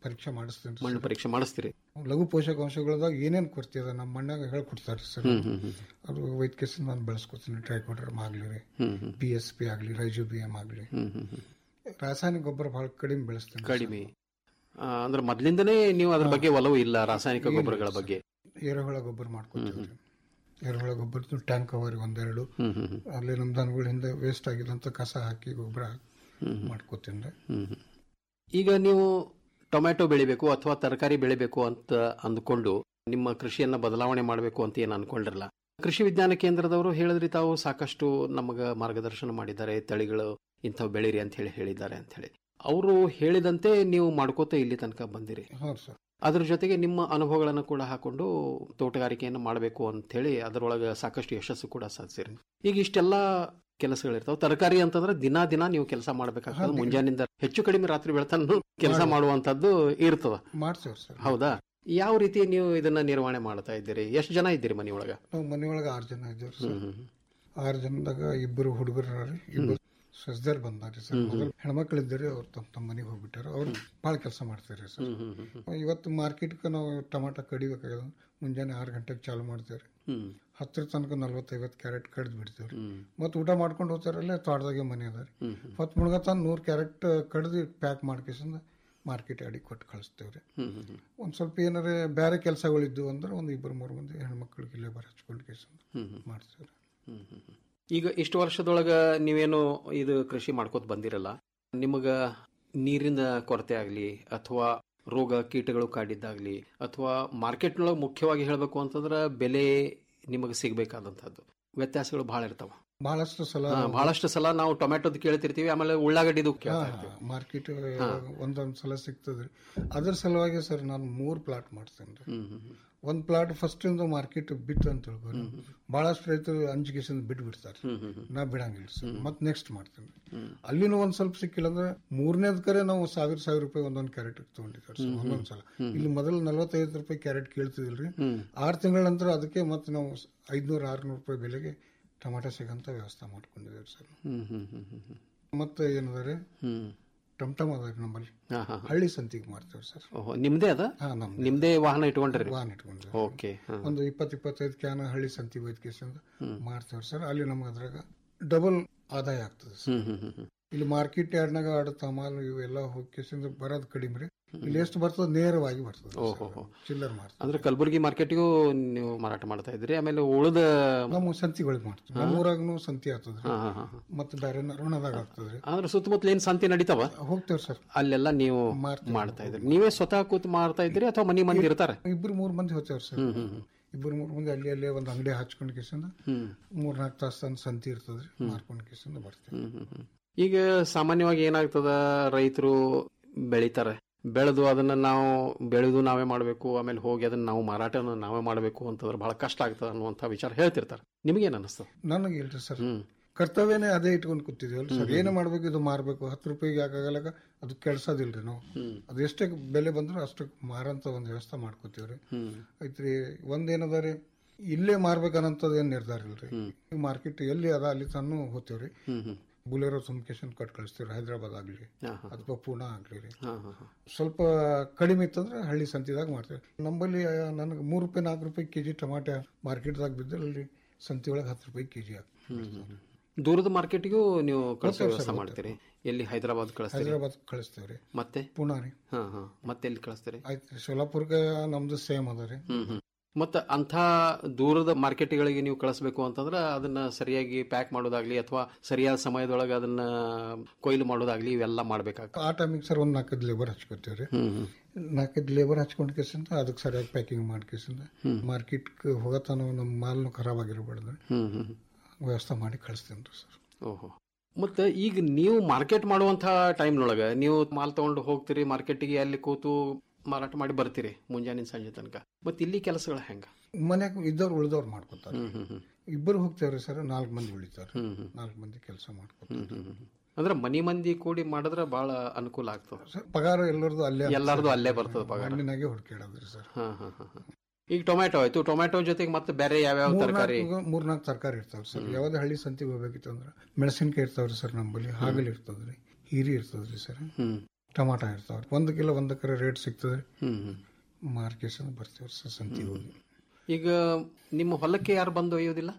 ಪರೀಕ್ಷೆ ಮಾಡಿಸ್ತೇನೆ ಮಣ್ಣು ಪರೀಕ್ಷೆ ಮಾಡಿಸ್ತೀರಿ ಲಘು ಪೋಷಕಾಂಶಗಳದಾಗ ಏನೇನ್ ಕೊರತೆ ಅದ ನಮ್ಮ ಮಣ್ಣಾಗ ಹೇಳ್ಕೊಡ್ತಾರೆ ಸರ್ ಹ್ಮ್, ಹ್ಮ್, ಹ್ಮ್. ಅದು ವೈದ್ಯಕೇಶನ್ ನಾನು ಬೆಳೆಸ್ಕೊತೀನಿ ಟ್ರೈಕೋಡ್ರಮ್ ಆಗ್ಲಿ ರೀ ಹ್ಮ್, ಹ್ಮ್. ಪಿ ಎಸ್ ಪಿ ಆಗ್ಲಿ ರೈಜೋಬಿಯಂ ಆಗ್ಲಿ ಹ್ಮ್, ಹ್ಮ್, ಹ್ಮ್. ರಾಸಾಯನಿಕ ಗೊಬ್ಬರ ಬಹಳ ಕಡಿಮೆ ಬೆಳೆಸ್ತೇನೆ ಕಡಿಮೆ ಆ, ಅಂದ್ರೆ ಮೊದ್ಲಿಂದನೇ ನೀವು ಅದ್ರ ಬಗ್ಗೆ ಒಲವು ಇಲ್ಲ ರಾಸಾಯನಿಕ ಗೊಬ್ಬರಗಳ ಬಗ್ಗೆ ಎರೆಹುಳ ಗೊಬ್ಬರ ಮಾಡ್ಕೊತೀವಿ ಎರೆಹುಳ ಗೊಬ್ಬರದ್ದು ಟ್ಯಾಂಕ್ ಅವರಿ ಒಂದೆರಡು ಹ್ಮ್, ಹ್ಮ್, ಹ್ಮ್. ಅಲ್ಲಿ ನಮ್ಮ ದನಗಳ ಹಿಂದೆ ವೇಸ್ಟ್ ಆಗಿದಂತ ಕಸ ಹಾಕಿ ಗೊಬ್ಬರ ಹ್ಮ್. ಮಾಡ್ಕೋತೀನಿ ರೀ ಹ್ಮ್, ಹ್ಮ್. ಈಗ ನೀವು ಟೊಮ್ಯಾಟೊ ಬೆಳಿಬೇಕು ಅಥವಾ ತರಕಾರಿ ಬೆಳಿಬೇಕು ಅಂತ ಅಂದ್ಕೊಂಡು ನಿಮ್ಮ ಕೃಷಿಯನ್ನ ಬದಲಾವಣೆ ಮಾಡಬೇಕು ಅಂತ ಏನು ಅನ್ಕೊಂಡಿರಲ್ಲ ಕೃಷಿ ವಿಜ್ಞಾನ ಕೇಂದ್ರದವರು ಹೇಳಿದ್ರಿ ತಾವು ಸಾಕಷ್ಟು ನಮಗ ಮಾರ್ಗದರ್ಶನ ಮಾಡಿದ್ದಾರೆ ತಳಿಗಳು ಇಂಥವು ಬೆಳೀರಿ ಅಂತ ಹೇಳಿ ಹೇಳಿದ್ದಾರೆ ಅಂತ ಹೇಳಿ ಅವರು ಹೇಳಿದಂತೆ ನೀವು ಮಾಡ್ಕೋತ ಇಲ್ಲಿ ತನಕ ಬಂದಿರಿ ಹೌದು ಸರ್ ಅದ್ರ ಜೊತೆಗೆ ನಿಮ್ಮ ಅನುಭವಗಳನ್ನು ಕೂಡ ಹಾಕೊಂಡು ತೋಟಗಾರಿಕೆಯನ್ನು ಮಾಡಬೇಕು ಅಂತ ಹೇಳಿ ಅದರೊಳಗೆ ಸಾಕಷ್ಟು ಯಶಸ್ಸು ಕೂಡ ಸಾಧಿಸಿರಿ ಈಗ ಇಷ್ಟೆಲ್ಲ ಕೆಲಸಗಳಿರ್ತಾವೆ ತರಕಾರಿ ಅಂತಂದ್ರೆ ದಿನಾ ದಿನ ನೀವು ಕೆಲಸ ಮಾಡ್ಬೇಕಾಗ್ತದೆ ಹೌದು. ಮುಂಜಾನಿಂದ ಹೆಚ್ಚು ಕಡಿಮೆ ರಾತ್ರಿ ಬೆಳತನ ಕೆಲಸ ಮಾಡಿ. ಮಾಡುವಂತದ್ದು ಇರ್ತದ ಮಾಡ್ತೇವೆ ಸರ್ ಹೌದಾ ಯಾವ ರೀತಿ ನೀವು ಇದನ್ನ ನಿರ್ವಹಣೆ ಮಾಡ್ತಾ ಇದ್ದೀರಿ ಎಷ್ಟು ಜನ ಇದ್ದೀರಿ ಮನೆಯೊಳಗ ನಾವು ಮನೆಯೊಳಗೆ ಆರು ಜನ ಇದ್ದೇವೆ ಸರ್ ಹ್ಮ್, ಹ್ಮ್, ಆರು ಜನದಾಗ ಇಬ್ಬರು ಹುಡುಗರು ರೀ ಇಬ್ಬರು ಸಸ್ದಾರ್ ಬಂದಾರಿ ಸರ್ ಹ್ಮ್, ಹ್ಮ್. ಮೊದಲು ಹೆಣ್ಮಕ್ಳು ಇದ್ದಾರೆ ಅವ್ರು ತಮ್ಮ ತಮ್ಮ ಮನೆಗೆ ಹೋಗ್ಬಿಟ್ಟಾರ ಅವ್ರು ಭಾಳ ಕೆಲಸ ಮಾಡ್ತಾರೆ ಸರ್ ಹ್ಮ್, ಹ್ಮ್, ಹ್ಮ್, ಇವತ್ತು ಮಾರ್ಕೆಟ್ಗೆ ನಾವು ಟಮಾಟ ಕಡಿಬೇಕಾಗ್ಯದ ಮುಂಜಾನೆ ಆರು ಗಂಟೆಗೆ ಚಾಲು ಮಾಡ್ತೇವೆ ಹ್ಮ್. ಹತ್ತರ ತನಕ ನಲ್ವತ್ತೈವತ್ತು ಕ್ಯಾರೆಟ್ ಕಡ್ದು ಬಿಡ್ತೇವೆ ಹ್ಮ್. ಮತ್ತು ಊಟ ಮಾಡ್ಕೊಂಡು ಹೋಗ್ತಾರಲ್ಲೇ ತೋಟದಾಗೆ ಮನೆ ಅದ ರೀ ಹ್ಮ್, ಹ್ಮ್. ಹೊತ್ತು ಮುಳುಗತ್ತಾನ ನೂರು ಕ್ಯಾರೆಟ್ ಕಡ್ದು ಪ್ಯಾಕ್ ಮಾಡ್ಕೇಸಿಂದ ಮಾರ್ಕೆಟ್ ಅಡಿಗೆ ಕೊಟ್ಟು ಕಳಿಸ್ತೇವೆ ರೀ ಹ್ಮ್, ಹ್ಮ್, ಹ್ಮ್. ಒಂದು ಸ್ವಲ್ಪ ಏನಾರ ಬೇರೆ ಕೆಲಸಗಳಿದ್ದು ಅಂದ್ರೆ ಒಂದು ಇಬ್ಬರು ಮೂರು ಮಂದಿ ಹೆಣ್ಮಕ್ಳಿಗೆ ಲೇಬರ್ ಹಚ್ಕೊಂಡು ಕೇಸಿಂದ ಹ್ಮ್, ಹ್ಮ್. ಮಾಡ್ತೇವೆ ರೀ ಹ್ಮ್, ಹ್ಮ್, ಹ್ಮ್. ಈಗ ಇಷ್ಟು ವರ್ಷದೊಳಗ ನೀವೇನು ಇದು ಕೃಷಿ ಮಾಡ್ಕೋತ ಬಂದಿರಲ್ಲ ನಿಮಗ ನೀರಿನ ಕೊರತೆ ಆಗಲಿ ಅಥವಾ ರೋಗ ಕೀಟಗಳು ಕಾಡಿದ್ದಾಗ್ಲಿ ಅಥವಾ ಮಾರ್ಕೆಟ್ನೊಳಗೆ ಮುಖ್ಯವಾಗಿ ಹೇಳಬೇಕು ಅಂತಂದ್ರೆ ಬೆಲೆ ನಿಮಗೆ ಸಿಗಬೇಕಾದಂಥದ್ದು ವ್ಯತ್ಯಾಸಗಳು ಬಹಳ ಇರ್ತಾವ ಬಹಳಷ್ಟು ಸಲ ಹಾ, ಬಹಳಷ್ಟು ಸಲ ನಾವು ಟೊಮೆಟೊದ್ ಕೇಳ್ತಿರ್ತೀವಿ ಆಮೇಲೆ ಉಳ್ಳಾಗಡ್ಡಿದು ಕೇಳ್ತಾ ಇರ್ತೀವಿ ಮಾರ್ಕೆಟ್ ಹಾ. ಒಂದೊಂದು ಸಲ ಸಿಗ್ತದ್ರಿ ಅದ್ರ ಸಲುವಾಗಿ ಸರ್ ನಾನು ಮೂರ್ ಪ್ಲಾಟ್ ಮಾಡ್ತೇನೆ ರೀ ಹ್ಮ್, ಹ್ಮ್, ಹ್ಮ್. ಒಂದ್ ಪ್ಲಾಟ್ ಫಸ್ಟ್ ಇಂದ ಮಾರ್ಕೆಟ್ ಬಿತ್ತು ಅಂತ ಹೇಳ್ಬೋದು ಬಹಳಷ್ಟು ರೈತರು ಅಂಜಿಕೆಸಿಂದ ಬಿಟ್ಟು ಬಿಡ್ತಾರೆ ಹ್ಮ್, ಹ್ಮ್, ಹ್ಮ್. ನಾ ಬಿಡಂಗಿಲ್ಲ ಸರ್ ಮತ್ ನೆಕ್ಸ್ಟ್ ಮಾಡ್ತೇನೆ ಹ್ಮ್. ಅಲ್ಲಿನೂ ಒಂದ್ ಸ್ವಲ್ಪ ಸಿಕ್ಕಿಲ್ಲ ಅಂದ್ರೆ ಮೂರನೇದ್ ಕರೆ ನಾವು ಸಾವಿರ ಸಾವಿರ ರೂಪಾಯಿ ಒಂದೊಂದು ಕ್ಯಾರೆಟ್ ತಗೊಂಡಿದ್ದಾರೆ ಸರ್ ಹ್ಮ್, ಹ್ಮ್. ಒಂದೊಂದ್ ಸಲ ಹ್ಮ್. ಇಲ್ಲಿ ಮೊದಲು ನಲವತ್ತೈದು ರೂಪಾಯಿ ಕ್ಯಾರೆಟ್ ಕೇಳ್ತಿದಿಲ್ರಿ ಹ್ಮ್. ಆರು ತಿಂಗಳ ನಂತರ ಅದಕ್ಕೆ ಮತ್ತೆ ನಾವು ಐದ್ನೂರ ಆರ್ನೂರು ರೂಪಾಯಿ ಬೆಲೆಗೆ ಟಮಾಟ ಸಿಗಂತ ವ್ಯವಸ್ಥೆ ಮಾಡ್ಕೊಂಡಿದ್ದೇವೆ ಸರ್ ಹ್ಮ್, ಹ್ಮ್, ಹ್ಮ್, ಹ್ಮ್, ಹ್ಮ್. ಮತ್ತೆ ಏನದ ಹ್ಮ್. ಟಮ್ ಟಮ್ ಅದ ನಮ್ಮಲ್ಲಿ ಹಾ, ಹಾ, ಹಾ. ಹಳ್ಳಿ ಸಂತಿಗೆ ಮಾರ್ತೇವೆ ಸರ್ ಓಹೋ, ನಿಮ್ದೇ ಅದ ಹಾ, ನಮ್ದೇ. ನಿಮ್ದೇ ವಾಹನ ಇಟ್ಕೊಂಡ್ರಿ ವಾಹನ ಇಟ್ಕೊಂಡ್ರಿ ಓಕೆ ಹಾ. ಒಂದು ಇಪ್ಪತ್ತು ಇಪ್ಪತ್ತೈದು ಕ್ಯಾನ್ ಹಳ್ಳಿ ಸಂತಿ ವೈದ್ಯಕೇಶನ್ ಹ್ಮ್. ಮಾಡ್ತೇವೆ ಸರ್ ಅಲ್ಲಿ ನಮ್ಗೆ ಅದ್ರಾಗ ಡಬಲ್ ಆದಾಯ ಆಗ್ತದೆ ಸರ್ ಹ್ಮ್, ಹ್ಮ್, ಹ್ಮ್, ಹ್ಮ್. ಇಲ್ಲಿ ಮಾರ್ಕೆಟ್ ಯಾರ್ಡ್ನಾಗ ಆಡ ತಮಾಲು ಇವೆಲ್ಲ ಹೋಗ್ಕೇಸಿಂದ ಬರೋದು ಕಡಿಮೆ ರೀ ಇಲ್ಲಿ ಎಷ್ಟು ಬರ್ತದೆ ನೇರವಾಗಿ ಬರ್ತದೆ ಓಹೋ ಹೋ. ಚಿಲ್ಲರ್ ಮಾರ್ತದೆ ಅಂದ್ರೆ ಕಲಬುರಗಿ ಮಾರ್ಕೆಟಿಗೂ ನೀವು ಮಾರಾಟ ಮಾಡ್ತಾ ಇದ್ರಿ ಆಮೇಲೆ ಉಳಿದ ನಮ್ಮ ಸಂತಿಗಳಿಗೆ ಮಾಡ್ತೀವಿ ನಮ್ಮ ಊರಾಗನು ಸಂತಿ ಆಗ್ತದ್ರಿ ಹಾ, ಹಾ, ಹಾ, ಹಾ. ಮತ್ತೆ ಬೇರೆ ನರವಣದಾಗ ಆಗ್ತದ್ರಿ ಅಂದ್ರೆ ಸುತ್ತಮುತ್ತಲ ಏನ್ ಸಂತೆ ನಡೀತಾವ ಹೋಗ್ತೇವೆ ಸರ್ ಅಲ್ಲೆಲ್ಲ ನೀವು ಮಾಡ್ತಾ ಇದ್ರಿ ನೀವೇ ಸ್ವತಃ ಕೂತ್ ಮಾಡ್ತಾ ಇದ್ರಿ ಅಥವಾ ಮನಿ ಮಂದಿ ಇರ್ತಾರ ಇಬ್ರು ಮೂರು ಮಂದಿ ಹೋಗ್ತೇವ್ರಿ ಸರ್ ಹ್ಮ್, ಹ್ಮ್, ಹ್ಮ್. ಇಬ್ರು ಮೂರು ಮಂದಿ ಅಲ್ಲಿ ಅಲ್ಲೇ ಒಂದು ಅಂಗಡಿ ಹಚ್ಕೊಂಡು ಕೇಸಿಂದ ಹ್ಮ್. ಮೂರ್ ನಾಲ್ಕು ತಾಸು ತನಕ ಸಂತಿ ಇರ್ತದ್ರಿ ಮಾರ್ಕೊಂಡು ಕೇಸಿಂದ ಬರ್ತೇವೆ ಹ್ಮ್, ಹ್ಮ್, ಹ್ಮ್. ಈಗ ಸಾಮಾನ್ಯವಾಗಿ ಏನಾಗ್ತದ ರೈತರು ಬೆಳಿತಾರೆ ಬೆಳೆದು ಅದನ್ನ ನಾವು ಬೆಳೆದು ನಾವೇ ಮಾಡಬೇಕು ಆಮೇಲೆ ಹೋಗಿ ಅದನ್ನ ನಾವು ಮಾರಾಟನ ನಾವೇ ಮಾಡಬೇಕು ಅಂತಂದ್ರೆ ಬಹಳ ಕಷ್ಟ ಆಗ್ತದೆ ಅನ್ನುವಂಥ ವಿಚಾರ ಹೇಳ್ತಿರ್ತಾರೆ ನಿಮಗೇನ್ ಅನಿಸ್ತದೆ ನನಗೆ ಇಲ್ರಿ ಸರ್ ಹ್ಮ್ ಕರ್ತವ್ಯನೇ ಅದೇ ಇಟ್ಕೊಂಡು ಕೂತಿದ್ವಲ್ಲ ಸರ್ ಹ್ಮ್. ಏನು ಮಾಡ್ಬೇಕು ಇದು ಮಾರ್ಬೇಕು ಹತ್ತು ರೂಪಾಯಿಗೆ ಯಾಕಾಗಲ್ಲ ಅದು ಕೆಲ್ಸದಿಲ್ರಿ ನಾವು ಹ್ಮ್. ಅದು ಎಷ್ಟೇ ಬೆಲೆ ಬಂದ್ರು ಅಷ್ಟಕ್ಕೆ ಮಾರಂತ ಒಂದು ವ್ಯವಸ್ಥೆ ಮಾಡ್ಕೋತೀವ್ರಿ ಹ್ಮ್ ಐತ್ರಿ ಒಂದೇನದ ರೀ ಇಲ್ಲೇ ಮಾರ್ಬೇಕನ್ನಂಥದ್ದು ಏನ್ ನಿರ್ಧಾರ ಇಲ್ರಿ ಮಾರ್ಕೆಟ್ ಎಲ್ಲಿ ಅದ ಅಲ್ಲಿ ತಾನು ಹೋಗ್ತೇವ್ರಿ ಹ್ಮ್ ಹ್ಮ್ ಬುಲೆರೋ ಸುಮ್ಕೇಶನ್ ಕೊಟ್ಟು ಕಳಿಸ್ತೀವ್ರಿ ಹೈದರಾಬಾದ್ ಆಗ್ಲಿ ಹಾ, ಹಾ. ಅಥವಾ ಪೂನಾ ಆಗ್ಲಿ ರೀ ಹಾ, ಹಾ, ಹಾ. ಸ್ವಲ್ಪ ಕಡಿಮೆ ಇತ್ತಂದ್ರೆ ಹಳ್ಳಿ ಸಂತಿದಾಗ ಮಾಡ್ತೇವೆ ನಮ್ಮಲ್ಲಿ ನನಗೆ ಮೂರು ರೂಪಾಯಿ ನಾಲ್ಕು ರೂಪಾಯಿ ಕೆಜಿ ಟಮಾಟೆ ಮಾರ್ಕೆಟ್ದಾಗ ಬಿದ್ದರೆ ಅಲ್ಲಿ ಸಂತಿ ಒಳಗೆ ಹತ್ತು ರೂಪಾಯಿ ಕೆಜಿ ಹ್ಮ್, ಹ್ಮ್. ದೂರದ ಮಾರ್ಕೆಟಿಗೂ ನೀವು ಕಳಿಸೋ ಹೋಗ್ತೇವೆ ವ್ಯವಸ್ಥೆ ಸರ್, ಮಾಡ್ತೀರಿ ಎಲ್ಲಿ ಹೈದರಾಬಾದ್ ಕಳಿಸ್ತೀರಿ ಹೈದರಾಬಾದ್ ಕಳಿಸ್ತೇವ್ರಿ ಮತ್ತೆ ಪುನಾ ರೀ ಹಾ ಹಾ ಮತ್ತೆ ಎಲ್ಲಿ ಕಳಿಸ್ತೀರಿ ಆಯ್ತು ಸೋಲಾಪುರ್ಗೆ ನಮ್ದು ಸೇಮ್ ಅದ ರೀ ಹ್ಮ್ ಹ್ಮ್ ಮತ್ತ ಅಂಥ ದೂರದ ಮಾರ್ಕೆಟ್ಗಳಿಗೆ ನೀವು ಕಳಿಸ್ಬೇಕು ಅಂತಂದ್ರೆ ಅದನ್ನ ಸರಿಯಾಗಿ ಪ್ಯಾಕ್ ಮಾಡೋದಾಗ್ಲಿ ಅಥವಾ ಸರಿಯಾದ ಸಮಯದೊಳಗೆ ಅದನ್ನ ಕೊಯ್ಲು ಮಾಡೋದಾಗ್ಲಿ ಇವೆಲ್ಲ ಮಾಡ್ಬೇಕಾಗ್ತದೆ ಆ ಟೈಮಿಗೆ ಸರ್ ಒಂದು ನಾಲ್ಕೈದು ಲೇಬರ್ ಹಚ್ಕೊತೀವ್ರಿ ಹ್ಮ್ ಹ್ಮ್ ನಾಲ್ಕೈದು ಲೇಬರ್ ಹಚ್ಕೊಂಡ್ ಕೇಸಿಂದ ಅದಕ್ಕೆ ಸರಿಯಾಗಿ ಪ್ಯಾಕಿಂಗ್ ಮಾಡ್ಕೇಸಿಂದ ಮಾರ್ಕೆಟ್ಗೆ ಹೋಗತ್ತಾನ ನಮ್ಮ ಮಾಲ್ನು ಖರಾಬ್ ಆಗಿರ್ಬಾರ್ದು ಹ್ಮ್ ಹ್ಮ್ ವ್ಯವಸ್ಥೆ ಮಾಡಿ ಕಳಿಸ್ತೇನೆ ರೀ ಸರ್ ಓಹೋ ಮತ್ತೆ ಈಗ ನೀವು ಮಾರ್ಕೆಟ್ ಮಾಡುವಂತ ಟೈಮ್ನೊಳಗೆ ನೀವು ಮಾಲ್ ತಗೊಂಡು ಹೋಗ್ತೀರಿ ಮಾರ್ಕೆಟಿಗೆ ಅಲ್ಲಿ ಕೂತು ಮಾರಾಟ ಮಾಡಿ ಬರ್ತೀರಿ ಮುಂಜಾನೆ ಸಂಜೆ ತನಕ ಮತ್ತೆ ಇಲ್ಲಿ ಕೆಲಸಗಳು ಹೆಂಗ ಮನ್ಯಾಗ ಇದ್ದವ್ರು ಉಳಿದವ್ರು ಮಾಡ್ಕೊತಾರೆ ಹ್ಮ್ ಹ್ಮ್ ಹ್ಮ್ ಇಬ್ಬರು ಹೋಗ್ತೇವ್ರಿ ಸರ್ ನಾಲ್ಕು ಮಂದಿ ಉಳಿತಾರೆ ಹ್ಮ್ ಹ್ಮ್ ನಾಲ್ಕು ಮಂದಿ ಕೆಲಸ ಮಾಡ್ಕೊತಾರೆ ಹ್ಮ್ ಹ್ಮ್ ಹ್ಮ್. ಅಂದ್ರೆ ಮನಿ ಮಂದಿ ಕೂಡಿ ಮಾಡಿದ್ರೆ ಬಹಳ ಅನುಕೂಲ ಆಗ್ತದೆ ಸರ್ ಪಗಾರ ಎಲ್ಲರದು ಅಲ್ಲೇ ಎಲ್ಲರದು ಅಲ್ಲೇ ಬರ್ತದೆ ಪಗಾರ ಮಣ್ಣಿನಾಗೆ ಹುಡುಕಾಡೋದ್ರಿ ಸರ್ ಹಾ ಹಾ ಹಾ ಹಾ. ಈಗ ಟೊಮ್ಯಾಟೊ ಆಯ್ತು ಟೊಮ್ಯಾಟೊ ಜೊತೆಗೆ ಮತ್ತೆ ಬೇರೆ ಯಾವ್ಯಾವ ತರಕಾರಿ ಮೂರ್ನಾಲ್ಕು ತರಕಾರಿ ಇರ್ತಾವ್ರಿ ಸರ್ ಯಾವ್ದೇ ಹಳ್ಳಿ ಸಂತಿಗೆ ಹೋಗ್ಬೇಕಿತ್ತು ಅಂದ್ರೆ ಮೆಣಸಿನ್ಕಾಯಿ ಇರ್ತಾವ್ರಿ ಸರ್ ನಮ್ಮಲ್ಲಿ ಹಾಗಲ್ ಇರ್ತದ್ರಿ ಹೀರಿ ಇರ್ತದ್ರಿ ಸರ್ ಹ್ಮ್ ಟಮಾಟ ಇರ್ತಾವ್ರಿ ಒಂದು ಕಿಲೋ ಒಂದು ಎಕರೆ ರೇಟ್ ಸಿಗ್ತದೆ ಹ್ಮ್ ಹ್ಮ್ ಮಾರ್ಕೆಟ್ ಬರ್ತೀವಿ ಸರ್ ಸಂತಿ ಹೋಗಿ ಈಗ ನಿಮ್ಮ ಹೊಲಕ್ಕೆ ಯಾರು ಬಂದು ಒಯ್ಯೋದಿಲ್ಲ